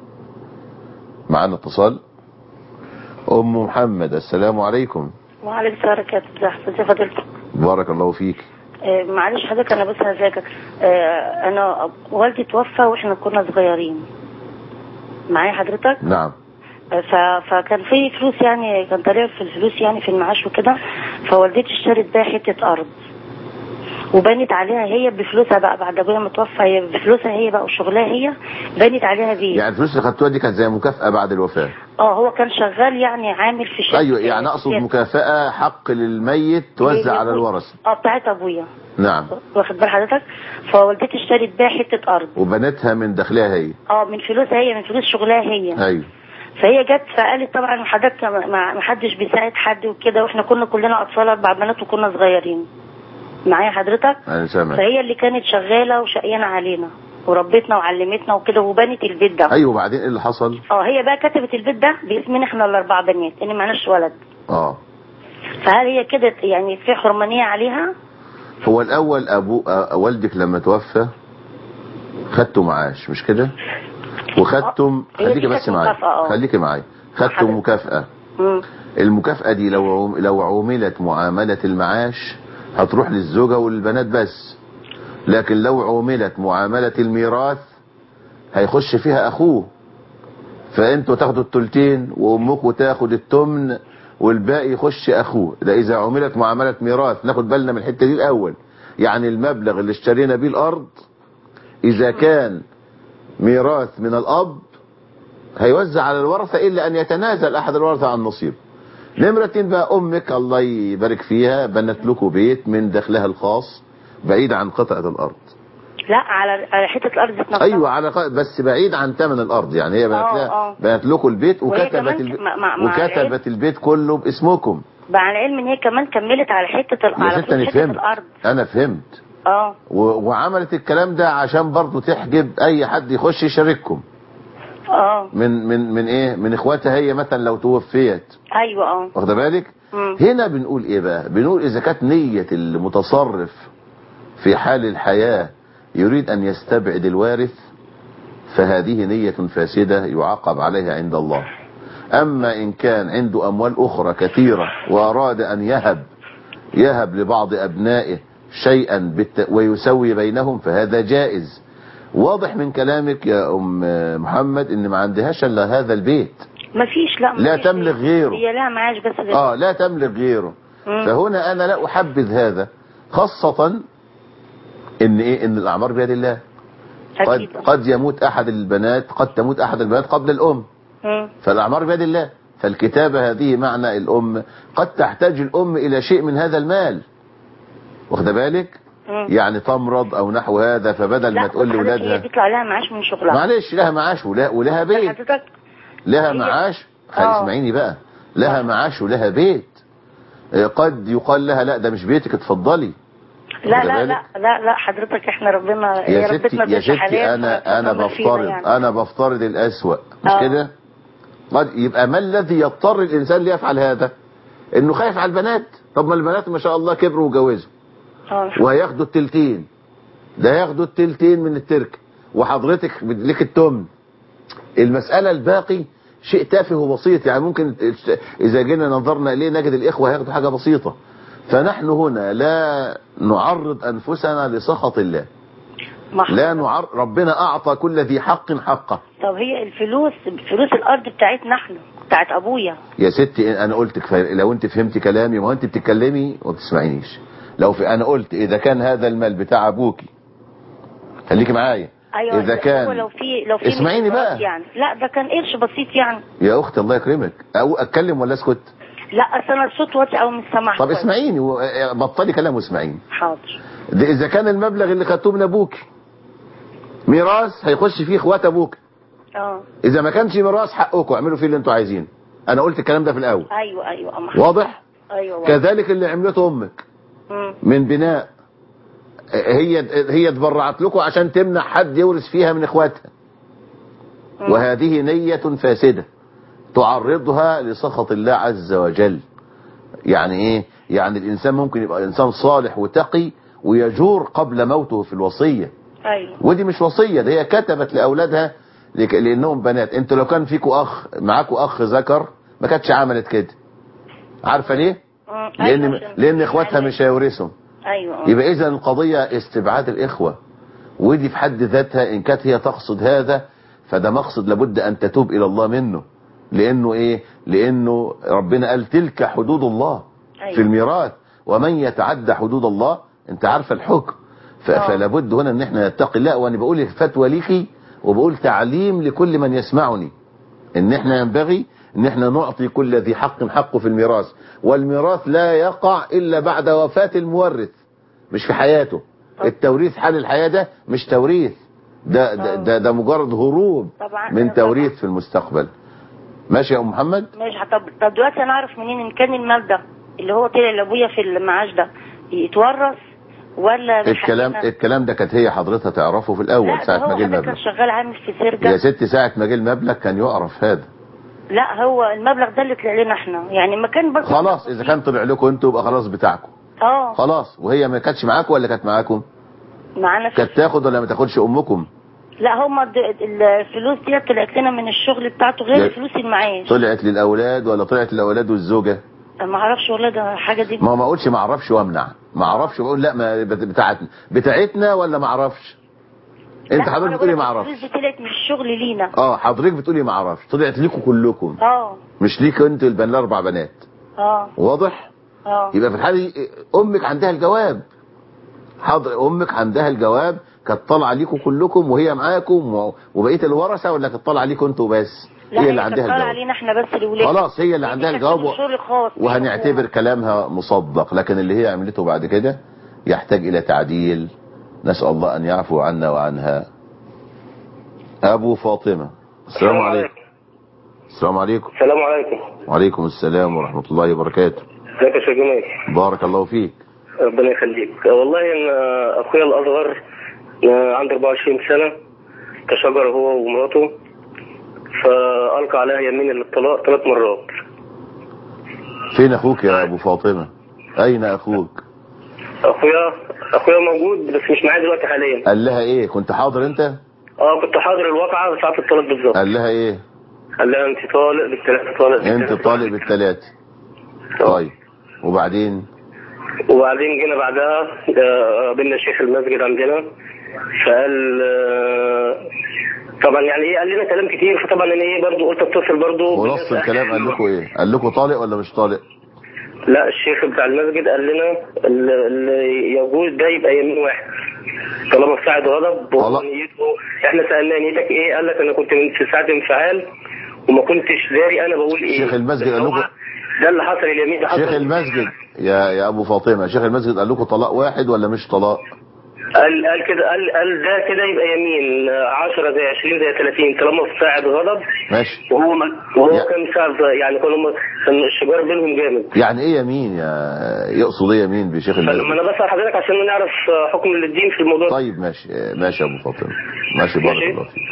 معنا اتصال أم محمد السلام عليكم وعليكم السلام ورحمة الله ازي فضيلتك بارك الله فيك آه، معلش حضرتك انا بس هزعجك آه، انا والدي توفى واحنا كنا صغيرين معايا حضرتك نعم آه، ف... فكان في فلوس يعني كان طالع في الفلوس يعني في المعاش وكده فوالدتي اشترت بيها حته ارض وبنت عليها هي بفلوسها بقى بعد ابويا متوفى هي بفلوسها هي بقى وشغلها هي بنت عليها بيت يعني الفلوس اللي خدتوها دي كانت زي مكافأة بعد الوفاة اه هو كان شغال يعني عامل في شركه أيوة يعني أقصد مكافأة حق للميت توزع على الورث اه بتاعت ابويا نعم واخد بال حضرتك فوالدتي اشترت بيها حته ارض وبنتها من دخلها هي اه من فلوسها هي من فلوس شغلها هي أيوة فهي جت فقالت طبعا حضرتك ما ما حدش بيساعد حد وكده واحنا كنا كلنا اطفال اربع بنات وكنا صغيرين معايا حضرتك أنا سامع فهي اللي كانت شغاله وشقيانه علينا وربتنا وعلمتنا وكده وبنت البيت ده أيوة وبعدين إيه اللي حصل اه هي بقى كتبت البيت ده باسمنا احنا الاربع بنات ان معناش ولد اه فهل هي كده يعني في حرمانيه عليها هو الأول أبو أ- والدك لما توفى خدتوا معاش مش كده وخدتم هي دي خليكي بس كانت معايا مكافأة، اه. خليكي معايا خدتم مكافأة مم. المكافأة دي لو عم- لو عوملت معاملة المعاش هتروح للزوجة والبنات بس لكن لو عوملت معاملة الميراث هيخش فيها أخوه فأنتوا تاخدوا التلتين وأمكوا تاخد التمن والباقي يخش أخوه ده إذا عملت معاملة ميراث ناخد بالنا من الحتة دي الأول يعني المبلغ اللي اشترينا بيه الأرض إذا كان ميراث من الأب هيوزع على الورثة إلا أن يتنازل أحد الورثة عن نصيب نمرة اتنين بقى أمك الله يبارك فيها بنت لكم بيت من دخلها الخاص بعيد عن قطعة الأرض لا على على حته الارض ذات نفسها أيوة على ق- بس بعيد عن ثمن الأرض يعني هي بنت آه، لها آه. بنت لكم البيت وهي وكتبت كمان البيت مع- مع- مع وكتبت البيت كله باسمكم مع العلم ان هي كمان كملت على حته ال- يا على ست طول أنا حته فهمت الارض أنا فهمت اه و- وعملت الكلام ده عشان برضو تحجب أي حد يخش يشارككم اه من من من ايه من اخواتها هي مثلا لو توفيت ايوه اه واخده بالك مم. هنا بنقول ايه بقى بنقول اذا كانت نية المتصرف في حال الحياة يريد ان يستبعد الوارث فهذه نية فاسدة يعاقب عليها عند الله اما ان كان عنده اموال اخرى كثيرة واراد ان يهب يهب لبعض ابنائه شيئا بالت... ويسوي بينهم فهذا جائز واضح من كلامك يا ام محمد ان ما عندهاش الا هذا البيت مفيش لا لا مفيش. تملك غيره. هي لها معاش بس ده. اه لا تملك غيره مم. فهنا انا لا احبذ هذا خاصة ان ايه ان الاعمار بيد الله قد, أكيد. قد يموت احد البنات قد تموت احد البنات قبل الام مم. فالاعمار بيد الله فالكتابة هذه معنى الام قد تحتاج الام الى شيء من هذا المال واخد بالك مم. يعني تمرض او نحو هذا فبدل لا ما تقول بص حضرتك هي لاولادها بيطلع لها معاش من شغلها معلش لها معاش ولا ولها بيت حضرتك لها هي- معاش خلي آه. اسمعيني بقى لها معاش ولها بيت آه، قد يقال لها لا ده مش بيتك اتفضلي لا واخد لا بالك؟ لا لا لا حضرتك احنا ربنا يا هي ستي ربتنا يا بنت حلال ستي انا انا فربنا فينا بفترض يعني. انا بفترض الاسوأ مش آه. كده قد يبقى ما الذي يضطر الانسان ليفعل هذا انه خايف على البنات طب ما البنات ما شاء الله كبروا وجوزوا اه وهياخدوا التلتين ده هياخدوا التلتين من الترك وحضرتك لك التمن المسألة الباقي شيء تافه وبسيط يعني ممكن إذا جينا نظرنا إليه نجد الإخوة هياخدوا حاجة بسيطة فنحن هنا لا نعرض أنفسنا لسخط الله ما- لا نعر ربنا أعطى كل ذي حق حقه طب هي الفلوس فلوس الارض بتاعتنا احنا بتاعت ابويا يا ستي أنا قلت كفاية لو أنت فهمت كلامي ما هو أنت بتتكلمي وما بتسمعينيش لو في أنا قلت إذا كان هذا المال بتاع أبوكي خليكي معايا ايوه إذا هو كان لو في لو في اسمعيني مشروعات بقى. يعني لا ده كان قرش بسيط يعني يا أخت الله يكرمك أو أتكلم ولا أسكت لا اصل انا الصوت واطي او مش سامعه طب كويس. اسمعيني و- بطلي كلام واسمعيني حاضر ده اذا كان المبلغ اللي خدتوه من ابوك ميراث هيخش فيه اخوات ابوك اه اذا ما كانش ميراث حقكم اعملوا فيه اللي انتوا عايزينه انا قلت الكلام ده في الاول ايوه ايوه أما واضح ايوه واضح. كذلك اللي عملته امك مم. من بناء هي هي تبرعت لكم عشان تمنع حد يورث فيها من اخواتها مم. وهذه نية فاسدة تعرضها لسخط الله عز وجل يعني ايه يعني الانسان ممكن يبقى انسان صالح وتقي ويجور قبل موته في الوصية ايوه ودي مش وصية ده هي كتبت لأولادها لك- لأنهم بنات انتوا لو كان فيكوا أخ معاكوا أخ ذكر ما كانتش عملت كده عارفة ليه؟ مم. لأن أيوة عشان- لأن إخواتها مش هيورثهم ايوه آه. يبقى إذا القضية استبعاد الإخوة ودي في حد ذاتها إن كانت هي تقصد هذا فده مقصد لابد أن تتوب إلى الله منه لأنه إيه؟ لأنه ربنا قال تلك حدود الله أيوة. في الميراث ومن يتعدى حدود الله انت عارفه الحكم ف- آه. فلا بد هنا ان احنا نتقي الله وانا بقول فتوى ليكي وبقول تعليم لكل من يسمعني ان احنا ينبغي ان احنا نعطي كل ذي حق حقه في الميراث والميراث لا يقع الا بعد وفاة المورث مش في حياته التوريث حال الحياة ده مش توريث ده ده, ده, ده مجرد هروب طبعا من توريث في المستقبل ماشي يا ام محمد ماشي طب طب دلوقتي انا اعرف منين ان كان المال ده اللي هو طلع لابويا في المعاش ده يتورث ولا من الكلام حقنا؟ الكلام ده كانت هي حضرتها تعرفه في الاول لا ده ساعة هو ما جه حضرتك المبلغ كان شغال عامل في سرجة يا ست ساعة ما جه المبلغ كان يعرف هذا لا هو المبلغ ده اللي طلع لنا احنا يعني ما كان برضه خلاص اذا كان طلع لكم انتوا يبقى خلاص بتاعكم اه خلاص وهي ما كانتش معاكم ولا كانت معاكم معانا في كانت تاخد ولا ما تاخدش امكم لا هم الفلوس دي طلعت لنا من الشغل بتاعته غير لا. فلوس المعاش طلعت للاولاد ولا طلعت للاولاد والزوجة ما اعرفش والله ده حاجه دي ما هو ما اقولش ما اعرفش وامنع ما اعرفش بقول لا ما بت- بتاعتنا بتاعتنا ولا ما اعرفش انت لا، حضرتك أنا بتقولي بقول ما لك اعرفش الفلوس دي طلعت من الشغل لينا اه حضرتك بتقولي ما اعرفش طلعت لكم كلكم اه مش ليك انت البن الاربع بنات اه واضح اه يبقى في الحالة دي امك عندها الجواب حاضر امك عندها الجواب كانت طالعه ليكم كلكم وهي معاكم و- وبقيه الورثه ولا كانت طالعه ليكم انتوا بس لا هي اللي عندها كانت طالعة الجواب علينا احنا بس الولاد خلاص هي اللي عندها الجواب و- شغل خاص وهنعتبر كلامها مصدق لكن اللي هي عملته بعد كده يحتاج الى تعديل نسأل الله ان يعفو عنا وعنها ابو فاطمة السلام عليكم السلام عليكم السلام عليكم وعليكم السلام ورحمة الله وبركاته ازيك يا شيخ جمال بارك الله فيك ربنا يخليك والله انا اخويا الاصغر آه، عنده 24 سنه تشاجر هو ومراته فالقى عليها يمين للطلاق ثلاث مرات فين اخوك يا ابو فاطمة اين اخوك اخويا اخويا موجود بس مش معايا دلوقتي حاليا قال لها ايه كنت حاضر انت اه كنت حاضر الواقعه ساعه الطلاق بالظبط قال لها ايه قال لها انت طالق بالثلاثه طالق انت بالثلاثة. طالق بالثلاثة طيب وبعدين وبعدين جينا بعدها آه، قابلنا شيخ المسجد عندنا فقال آه، طبعا يعني ايه قال لنا كلام كتير فطبعا انا ايه برضه قلت اتصل برضه ونص الكلام قال لكم ايه قال لكم طالق ولا مش طالق لا الشيخ بتاع المسجد قال لنا ال- اللي يجوز ده يبقى يمين واحد طالما في ساعة غضب ونيته احنا سألناه نيتك ايه قال لك انا كنت من- في ساعة انفعال وما كنتش داري انا بقول ايه شيخ المسجد قال لكم ده اللي حصل اليمين ده حصل شيخ المسجد يا يا ابو فاطمه شيخ المسجد قال لكم طلاق واحد ولا مش طلاق قال قال كده قال قال ده كده يبقى يمين 10 زي 20 زي 30 طالما في ساعة غضب ماشي وهو ما وهو كان ساعة يعني كانوا هم كان الشجار بينهم جامد يعني ايه يمين يا يقصد ايه يمين بشيخ ما المسجد انا بسأل حضرتك عشان نعرف حكم الدين في الموضوع ده. طيب ماشي ماشي يا ابو فاطمه ماشي بارك الله فيك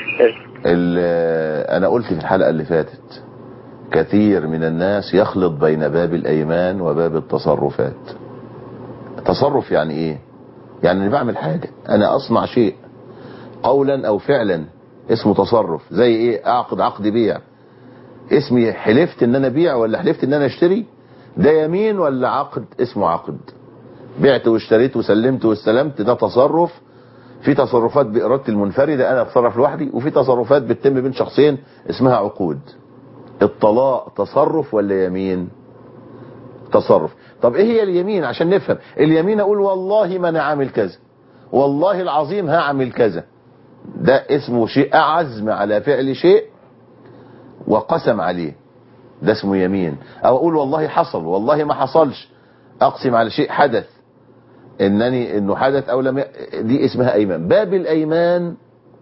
ال- انا قلت في الحلقه اللي فاتت كثير من الناس يخلط بين باب الايمان وباب التصرفات تصرف يعني ايه يعني اني بعمل حاجه انا اصنع شيء قولا او فعلا اسمه تصرف زي ايه اعقد عقد بيع اسمي حلفت ان انا بيع ولا حلفت ان انا اشتري ده يمين ولا عقد اسمه عقد بعت واشتريت وسلمت واستلمت ده تصرف في تصرفات بإرادتي المنفردة أنا أتصرف لوحدي وفي تصرفات بتتم بين شخصين اسمها عقود الطلاق تصرف ولا يمين تصرف طب ايه هي اليمين عشان نفهم اليمين اقول والله ما انا عامل كذا والله العظيم هعمل كذا ده اسمه شيء عزم على فعل شيء وقسم عليه ده اسمه يمين او اقول والله حصل والله ما حصلش اقسم على شيء حدث انني انه حدث او لم ي... دي اسمها ايمان باب الايمان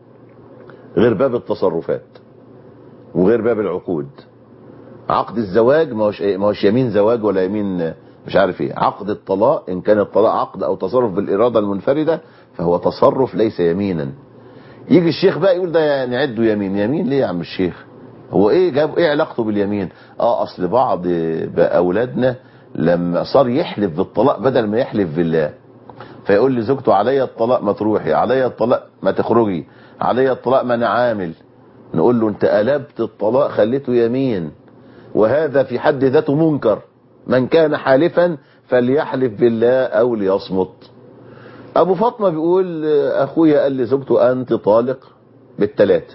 غير باب التصرفات وغير باب العقود عقد الزواج ما هوش ما هوش يمين زواج ولا يمين مش عارف ايه عقد الطلاق ان كان الطلاق عقد او تصرف بالاراده المنفرده فهو تصرف ليس يمينا يجي الشيخ بقى يقول ده نعده يمين يمين ليه يا عم الشيخ هو ايه جاب ايه علاقته باليمين اه اصل بعض بقى اولادنا لما صار يحلف بالطلاق بدل ما يحلف بالله فيقول لزوجته عليا الطلاق ما تروحي عليا الطلاق ما تخرجي عليا الطلاق ما انا عامل نقول له انت قلبت الطلاق خليته يمين وهذا في حد ذاته منكر من كان حالفا فليحلف بالله او ليصمت ابو فاطمه بيقول اخويا قال لزوجته انت طالق بالثلاثه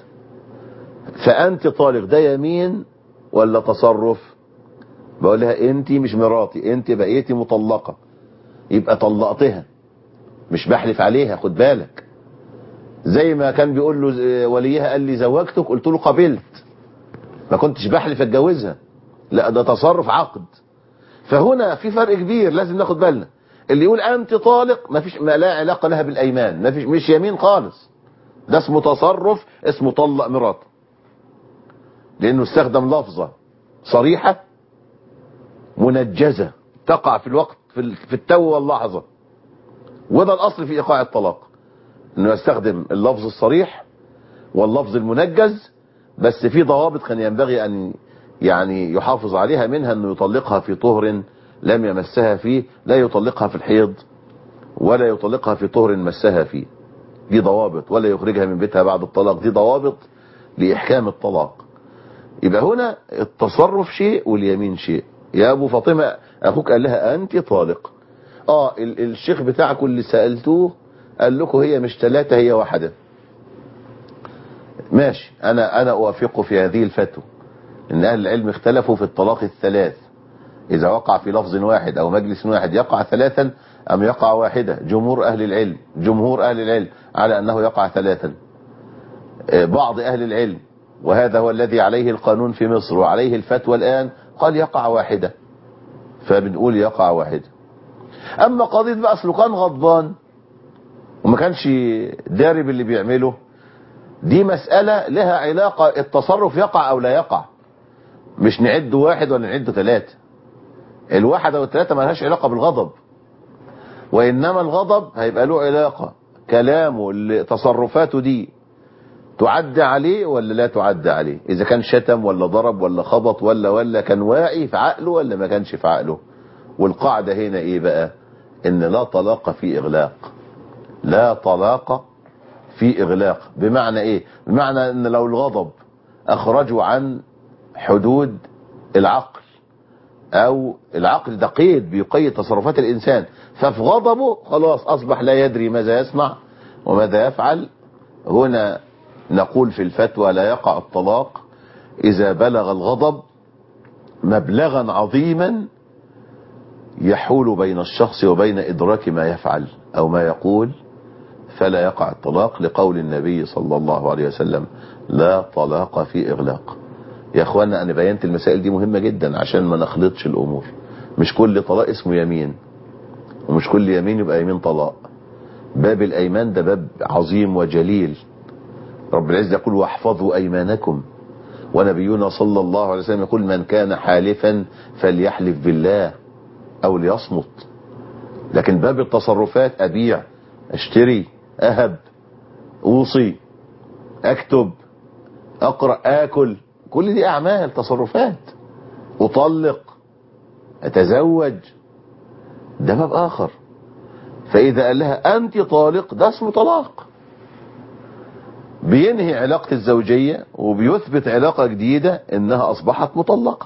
فانت طالق ده يمين ولا تصرف بقول لها انت مش مراتي انت بقيتي مطلقه يبقى طلقتها مش بحلف عليها خد بالك زي ما كان بيقول له وليها قال لي زوجتك قلت له قبلت ما كنتش بحلف اتجوزها لا ده تصرف عقد فهنا في فرق كبير لازم ناخد بالنا اللي يقول انت طالق ما فيش ما لا علاقه لها بالايمان ما فيش مش يمين خالص ده اسمه تصرف اسمه طلق مراته لانه استخدم لفظه صريحه منجزه تقع في الوقت في في التو واللحظه وده الاصل في ايقاع الطلاق انه يستخدم اللفظ الصريح واللفظ المنجز بس في ضوابط كان ينبغي ان يعني يحافظ عليها منها انه يطلقها في طهر لم يمسها فيه لا يطلقها في الحيض ولا يطلقها في طهر مسها فيه دي ضوابط ولا يخرجها من بيتها بعد الطلاق دي ضوابط لإحكام الطلاق يبقى هنا التصرف شيء واليمين شيء يا أبو فاطمة أخوك قال لها أنت طالق آه ال الشيخ بتاعكم اللي سألتوه قال لكم هي مش ثلاثة هي واحدة ماشي أنا أنا أوافقه في هذه الفتوى إن أهل العلم اختلفوا في الطلاق الثلاث إذا وقع في لفظ واحد أو مجلس واحد يقع ثلاثا أم يقع واحدة جمهور أهل العلم جمهور أهل العلم على أنه يقع ثلاثا بعض أهل العلم وهذا هو الذي عليه القانون في مصر وعليه الفتوى الآن قال يقع واحدة فبنقول يقع واحدة أما قضية بقى أصله كان غضبان وما كانش داري باللي بيعمله دي مسألة لها علاقة التصرف يقع أو لا يقع مش نعد واحد ولا نعد ثلاثة الواحد أو الثلاثة ما لهاش علاقة بالغضب وإنما الغضب هيبقى له علاقة كلامه اللي تصرفاته دي تعد عليه ولا لا تعد عليه إذا كان شتم ولا ضرب ولا خبط ولا ولا كان واعي في عقله ولا ما كانش في عقله والقاعدة هنا إيه بقى إن لا طلاق في إغلاق لا طلاق في إغلاق بمعنى إيه بمعنى إن لو الغضب أخرجوا عن حدود العقل أو العقل ده قيد بيقيد تصرفات الإنسان ففي غضبه خلاص أصبح لا يدري ماذا يسمع وماذا يفعل هنا نقول في الفتوى لا يقع الطلاق إذا بلغ الغضب مبلغا عظيما يحول بين الشخص وبين إدراك ما يفعل أو ما يقول فلا يقع الطلاق لقول النبي صلى الله عليه وسلم لا طلاق في إغلاق يا أخوانا أنا بينت المسائل دي مهمة جدا عشان ما نخلطش الأمور مش كل طلاق اسمه يمين ومش كل يمين يبقى يمين طلاق باب الأيمان ده باب عظيم وجليل رب العزة يقول واحفظوا أيمانكم ونبينا صلى الله عليه وسلم يقول من كان حالفا فليحلف بالله أو ليصمت لكن باب التصرفات أبيع اشتري أهب أوصي أكتب أقرأ آكل كل دي أعمال تصرفات أطلق أتزوج ده باب آخر فإذا قال لها أنت طالق ده اسمه طلاق بينهي علاقة الزوجية وبيثبت علاقة جديدة إنها أصبحت مطلقة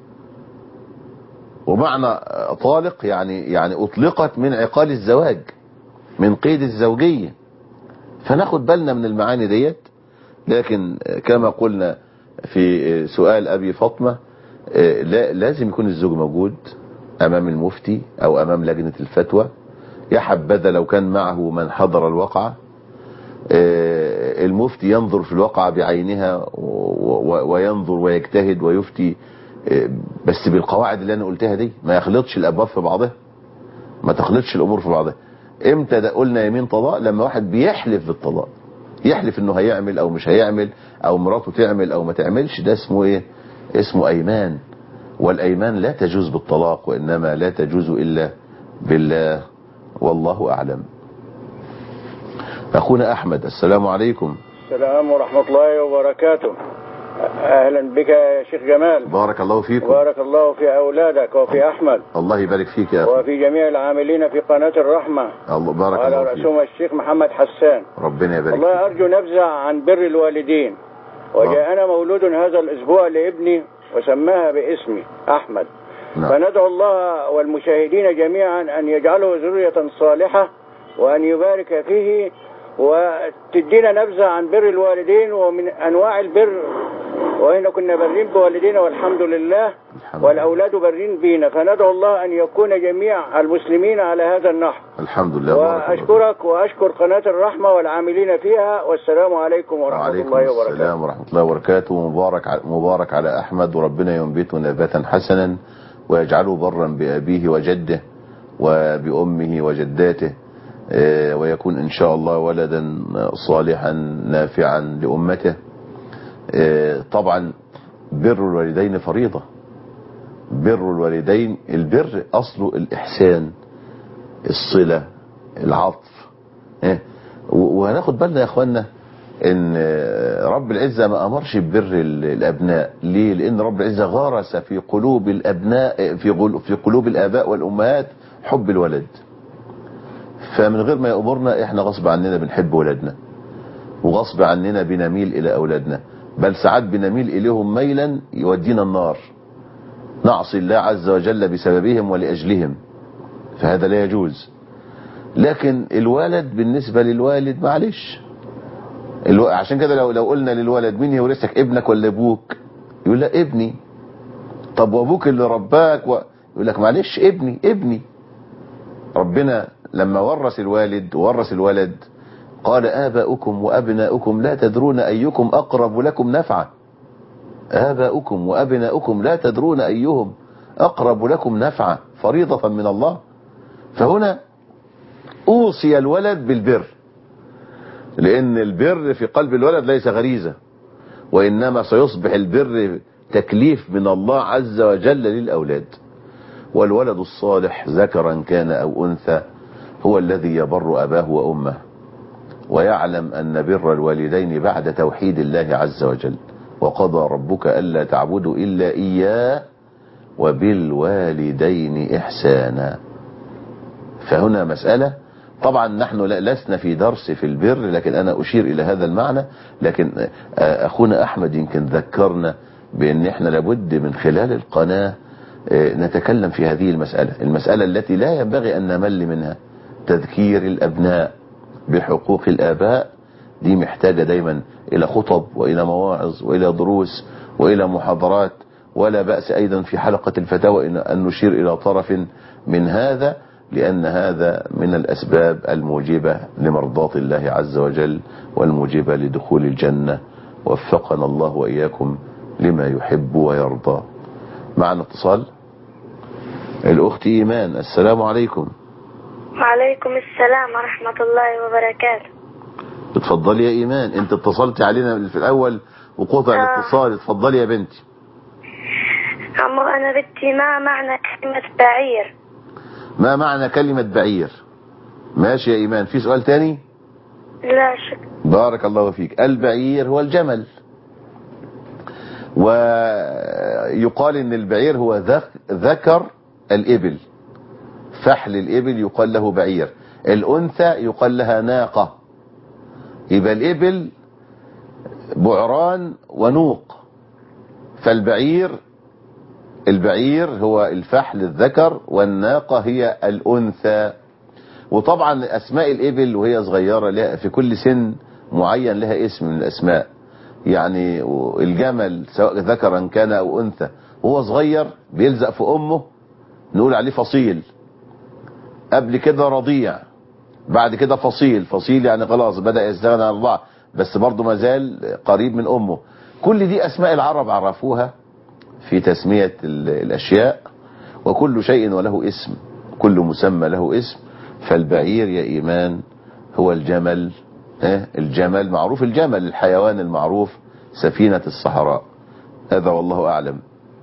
ومعنى طالق يعني يعني أطلقت من عقال الزواج من قيد الزوجية فناخد بالنا من المعاني ديت لكن كما قلنا في سؤال أبي فاطمة لا لازم يكون الزوج موجود أمام المفتي أو أمام لجنة الفتوى يا حبذا لو كان معه من حضر الوقعة المفتي ينظر في الواقعة بعينها وينظر ويجتهد ويفتي بس بالقواعد اللي أنا قلتها دي ما يخلطش الأبواب في بعضها ما تخلطش الأمور في بعضها امتى ده قلنا يمين طلاق لما واحد بيحلف بالطلاق يحلف انه هيعمل او مش هيعمل او مراته تعمل او ما تعملش ده اسمه ايه اسمه ايمان والايمان لا تجوز بالطلاق وانما لا تجوز الا بالله والله اعلم اخونا احمد السلام عليكم السلام ورحمة الله وبركاته أهلا بك يا شيخ جمال بارك الله فيكم بارك الله في أولادك وفي أحمد الله يبارك فيك يا اخي وفي جميع العاملين في قناة الرحمة الله بارك وعلى الله فيك رأسهم الشيخ محمد حسان ربنا يبارك فيك والله أرجو نبذة عن بر الوالدين وجاءنا مولود هذا الأسبوع لابني وسماها باسمي أحمد نعم. فندعو الله والمشاهدين جميعا أن يجعله ذرية صالحة وأن يبارك فيه وتدينا نبذة عن بر الوالدين ومن أنواع البر وهنا كنا برين بوالدينا والحمد لله والأولاد برين بينا فندعو الله أن يكون جميع المسلمين على هذا النحو الحمد لله بارك الله وأشكرك وأشكر قناة الرحمة والعاملين فيها والسلام عليكم ورحمة وعليكم الله وبركاته السلام ورحمة الله وبركاته مبارك ع- مبارك على أحمد وربنا ينبته نباتا حسنا ويجعله برا بأبيه وجده وبأمه وجداته آه، ويكون إن شاء الله ولدا صالحا نافعا لأمته آه، طبعا بر الوالدين فريضة بر الوالدين البر أصله الإحسان الصلة العطف آه، و- وهناخد بالنا يا اخوانا ان رب العزة ما امرش ببر ال- الابناء ليه لان رب العزة غرس في قلوب الابناء في قل- في قلوب الاباء والامهات حب الولد فمن غير ما يأمرنا احنا غصب عننا بنحب ولادنا وغصب عننا بنميل الى اولادنا بل ساعات بنميل اليهم ميلا يودينا النار نعصي الله عز وجل بسببهم ولاجلهم فهذا لا يجوز لكن الولد بالنسبة للوالد معلش الو... عشان كده لو لو قلنا للولد مين يورثك ابنك ولا ابوك يقول لا ابني طب وابوك اللي رباك و... يقول لك معلش ابني ابني ربنا لما ورث الوالد وورث الولد قال آباؤكم وأبناؤكم لا تدرون أيكم أقرب لكم نفعا آباؤكم وأبناؤكم لا تدرون أيهم أقرب لكم نفعا فريضة من الله فهنا أوصي الولد بالبر لأن البر في قلب الولد ليس غريزة وإنما سيصبح البر تكليف من الله عز وجل للأولاد والولد الصالح ذكرا كان أو أنثى هو الذي يبر أباه وأمه ويعلم أن بر الوالدين بعد توحيد الله عز وجل وقضى ربك ألا تعبدوا إلا إياه وبالوالدين إحسانا فهنا مسألة طبعا نحن لسنا في درس في البر لكن أنا أشير إلى هذا المعنى لكن أخونا أحمد يمكن ذكرنا بأن احنا لابد من خلال القناة نتكلم في هذه المسألة المسألة التي لا ينبغي أن نمل منها تذكير الأبناء بحقوق الآباء دي محتاجة دايما إلى خطب وإلى مواعظ وإلى دروس وإلى محاضرات ولا بأس أيضا في حلقة الفتاوى أن نشير إلى طرف من هذا لأن هذا من الأسباب الموجبة لمرضاة الله عز وجل والموجبة لدخول الجنة وفقنا الله وإياكم لما يحب ويرضى معنا اتصال الأخت إيمان السلام عليكم وعليكم السلام ورحمة الله وبركاته اتفضلي يا إيمان انت اتصلتي علينا في الأول وقطع آه. الاتصال اتفضلي يا بنتي عمو أنا بدي ما معنى كلمة بعير ما معنى كلمة بعير ماشي يا إيمان في سؤال تاني لا شك بارك الله فيك البعير هو الجمل ويقال ان البعير هو ذك- ذكر الإبل فحل الإبل يقال له بعير الأنثى يقال لها ناقة يبقى الإبل بعران ونوق فالبعير البعير هو الفحل الذكر والناقة هي الأنثى وطبعا أسماء الإبل وهي صغيرة لها في كل سن معين لها اسم من الأسماء يعني الجمل سواء ذكرا كان أو أنثى وهو صغير بيلزق في أمه نقول عليه فصيل قبل كده رضيع بعد كده فصيل فصيل يعني خلاص بدأ يستغنى عن الرضاعة بس برضه ما زال قريب من أمه كل دي أسماء العرب عرفوها في تسمية ال- الأشياء وكل شيء وله اسم كل مسمى له اسم فالبعير يا إيمان هو الجمل ها؟ الجمل معروف الجمل الحيوان المعروف سفينة الصحراء هذا والله أعلم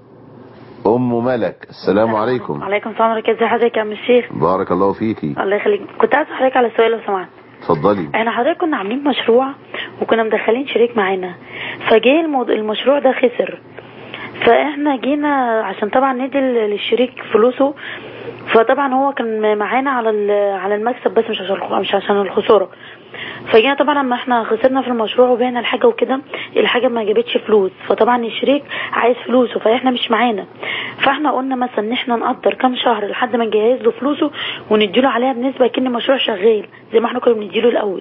أم ملك السلام عليكم عليكم السلام عليكم ازي حضرتك يا عم الشيخ بارك الله فيكي الله يخليك كنت عايز حضرتك على سؤال لو سمحت اتفضلي احنا حضرتك كنا عاملين مشروع وكنا مدخلين شريك معانا فجه الموض... المشروع ده خسر فاحنا جينا عشان طبعا ندي لل- للشريك فلوسه فطبعا هو كان معانا على ال- على المكسب بس مش عشان مش عشان الخساره فجينا طبعا لما احنا خسرنا في المشروع وبعنا الحاجه وكده الحاجه ما جابتش فلوس فطبعا الشريك عايز فلوسه فاحنا مش معانا فاحنا قلنا مثلا ان احنا نقدر كام شهر لحد ما نجهز له فلوسه ونديله عليها بنسبه كأن المشروع شغال زي ما احنا كنا بنديله الاول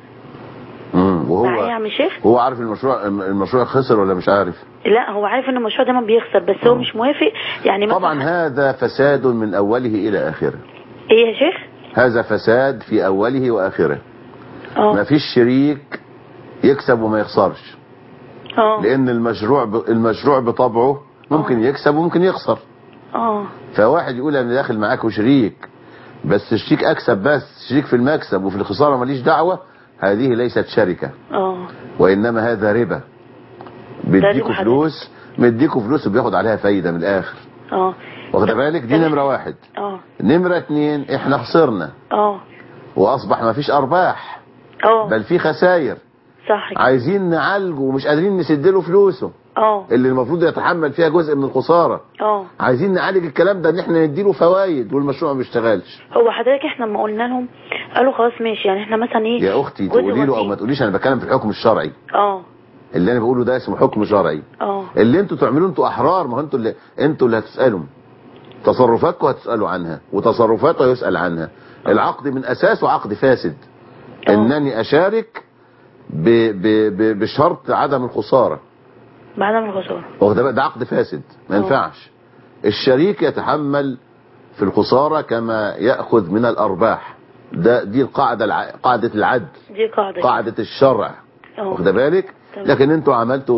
مم. معايا يا وهو عم شيخ هو عارف المشروع المشروع خسر ولا مش عارف لا هو عارف ان المشروع دايما بيخسر بس هو مش موافق يعني مثلا طبعا هذا فساد من أوله إلى آخره ايه يا شيخ هذا فساد في أوله وآخره اه ما فيش شريك يكسب وما يخسرش اه لأن المشروع ب... المشروع بطبعه ممكن يكسب وممكن يخسر اه فواحد يقول أنا داخل معاك وشريك بس الشريك أكسب بس شريك في المكسب وفي الخسارة ماليش دعوة هذه ليست شركة اه وإنما هذا ربا بيديكوا ربا فلوس مديكوا فلوس وبياخد عليها فايدة من الآخر اه واخد بالك دي نمرة واحد اه نمرة اتنين احنا خسرنا اه واصبح ما فيش ارباح اه بل في خسائر صح كده. عايزين نعالجه ومش قادرين نسد له فلوسه اه اللي المفروض يتحمل فيها جزء من الخسارة اه عايزين نعالج الكلام ده ان احنا نديله فوائد والمشروع ما بيشتغلش هو حضرتك احنا لما قلنا لهم قالوا خلاص ماشي يعني احنا مثلا ايه يا اختي جزء تقولي له او بسيط. ما تقوليش انا بتكلم في الحكم الشرعي اه اللي انا بقوله ده اسمه حكم شرعي اه اللي انتوا تعملوه انتوا احرار ما هو انتوا اللي انتوا اللي هتسالوا تصرفاتكم هتسالوا عنها وتصرفاته يسال عنها العقد من اساسه عقد فاسد انني اشارك ب ب ب بشرط عدم الخساره بعد من الخساره واخد بالك؟ ده عقد فاسد ما اه. ينفعش الشريك يتحمل في الخساره كما ياخذ من الارباح ده دي القاعده الع... قاعده العدل دي قاعده قاعده الشرع اه. واخد بالك تمام. لكن انتوا عملتوا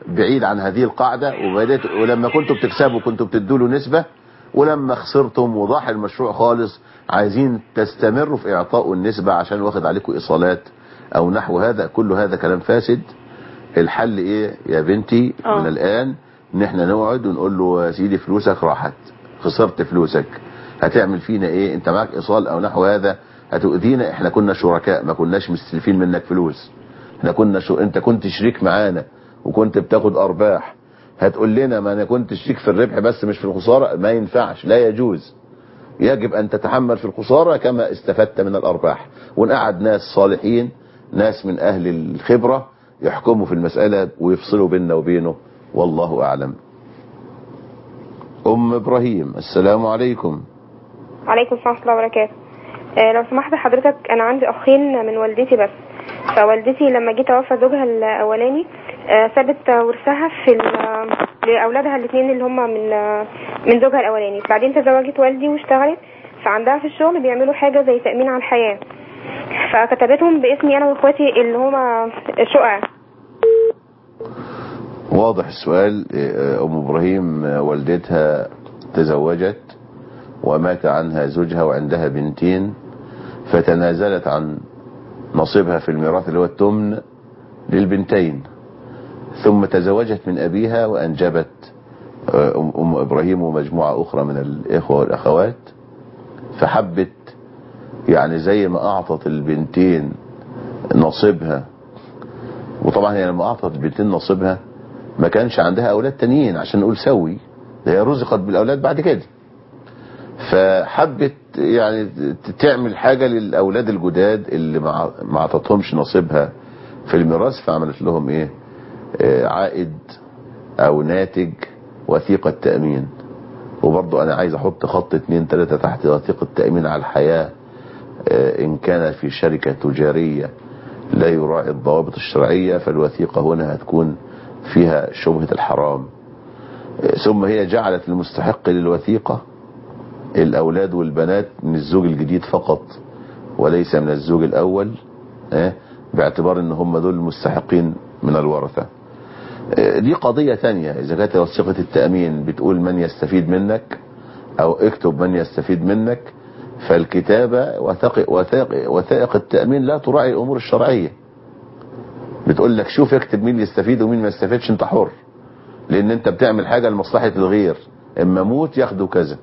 بعيد عن هذه القاعدة وبدأت ولما كنتوا بتكسبوا كنتوا بتدوا له نسبة ولما خسرتم وضاح المشروع خالص عايزين تستمروا في إعطاء النسبة عشان واخد عليكم إيصالات أو نحو هذا كل هذا كلام فاسد الحل إيه يا بنتي آه. من الآن إن إحنا نقعد ونقول له يا سيدي فلوسك راحت خسرت فلوسك هتعمل فينا إيه أنت معاك إيصال أو نحو هذا هتؤذينا إحنا كنا شركاء ما كناش مستلفين منك فلوس احنا كنا شو انت كنت شريك معانا وكنت بتاخد ارباح هتقول لنا ما انا كنت شريك في الربح بس مش في الخسارة ما ينفعش لا يجوز يجب ان تتحمل في الخسارة كما استفدت من الارباح ونقعد ناس صالحين ناس من اهل الخبرة يحكموا في المسألة ويفصلوا بيننا وبينه والله اعلم ام ابراهيم السلام عليكم عليكم السلام ورحمة الله وبركاته آه، لو سمحت حضرتك أنا عندي أخين من والدتي بس فوالدتي لما جه توفى زوجها الأولاني آه، سابت ورثها في ال- لأولادها الاثنين اللي هم من آه، من زوجها الأولاني بعدين تزوجت والدي واشتغلت فعندها في الشغل بيعملوا حاجة زي تأمين على الحياة فكتبتهم باسمي أنا وإخواتي اللي هم شقق واضح السؤال اه، ام ابراهيم اه، والدتها تزوجت ومات عنها زوجها وعندها بنتين فتنازلت عن نصيبها في الميراث اللي هو التمن للبنتين ثم تزوجت من أبيها وأنجبت اه، أم أم إبراهيم ومجموعة أخرى من الإخوة والأخوات فحبت يعني زي ما أعطت البنتين نصيبها وطبعا هي لما أعطت البنتين نصيبها ما كانش عندها أولاد تانيين عشان نقول سوي ده هي رزقت بالأولاد بعد كده فحبت يعني تعمل حاجة للأولاد الجداد اللي ما ما عطتهمش نصيبها في الميراث فعملت لهم ايه آه، عائد او ناتج وثيقة تأمين وبرضو انا عايز احط خط اتنين تلاتة تحت وثيقة تأمين على الحياة آه، ان كان في شركة تجارية لا يراعي الضوابط الشرعية فالوثيقة هنا هتكون فيها شبهة الحرام آه، ثم هي جعلت المستحق للوثيقة الأولاد والبنات من الزوج الجديد فقط وليس من الزوج الأول آه، باعتبار ان هم دول المستحقين من الورثة آه، دي قضية تانية إذا كانت وثيقة التأمين بتقول من يستفيد منك أو اكتب من يستفيد منك فالكتابة وثائق, وثائق, وثائق التأمين لا تراعي الأمور الشرعية بتقول لك شوف اكتب مين يستفيد ومين ما يستفيدش انت حر لان انت بتعمل حاجة لمصلحة الغير اما موت ياخدوا كذا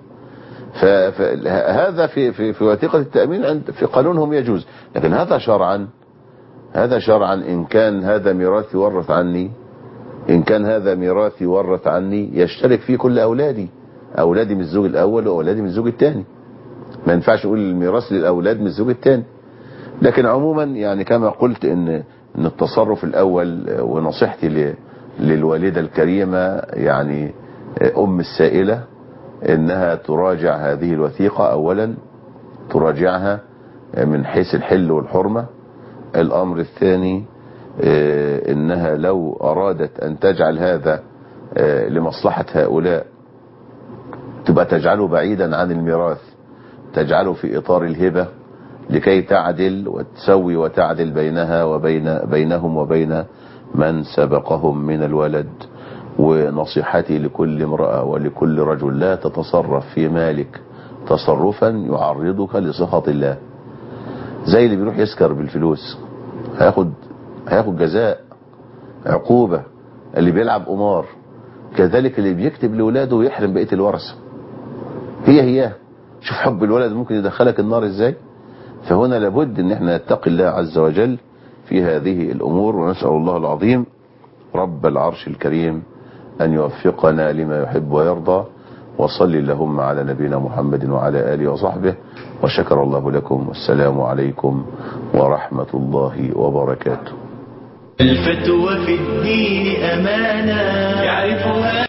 فهذا في في في وثيقة التأمين عند في قانونهم يجوز لكن هذا شرعا هذا شرعا إن كان هذا ميراث يورث عني إن كان هذا ميراث يورث عني يشترك فيه كل أولادي أولادي من الزوج الأول وأولادي من الزوج الثاني ما ينفعش نقول الميراث للأولاد من الزوج الثاني لكن عموما يعني كما قلت إن إن التصرف الأول ونصيحتي ل- للوالدة الكريمة يعني أم السائلة إنها تراجع هذه الوثيقة أولا تراجعها من حيث الحل والحرمة الأمر الثاني آه، إنها لو أرادت أن تجعل هذا آه، لمصلحة هؤلاء تبقى تجعله بعيدا عن الميراث تجعله في إطار الهبة لكي تعدل وتسوي وتعدل بينها وبين بينهم وبين من سبقهم من الولد ونصيحتي لكل امرأة ولكل رجل لا تتصرف في مالك تصرفا يعرضك لسخط الله زي اللي بيروح يسكر بالفلوس هياخد هياخد جزاء عقوبة اللي بيلعب قمار كذلك اللي بيكتب لولاده ويحرم بقية الورثة هي هي شوف حب الولد ممكن يدخلك النار ازاي فهنا لابد ان احنا نتقي الله عز وجل في هذه الامور ونسأل الله العظيم رب العرش الكريم ان يوفقنا لما يحب ويرضى وصل اللهم على نبينا محمد وعلى آله وصحبه وشكر الله لكم والسلام عليكم ورحمة الله وبركاته الفتوى في الدين أمانة يعرفها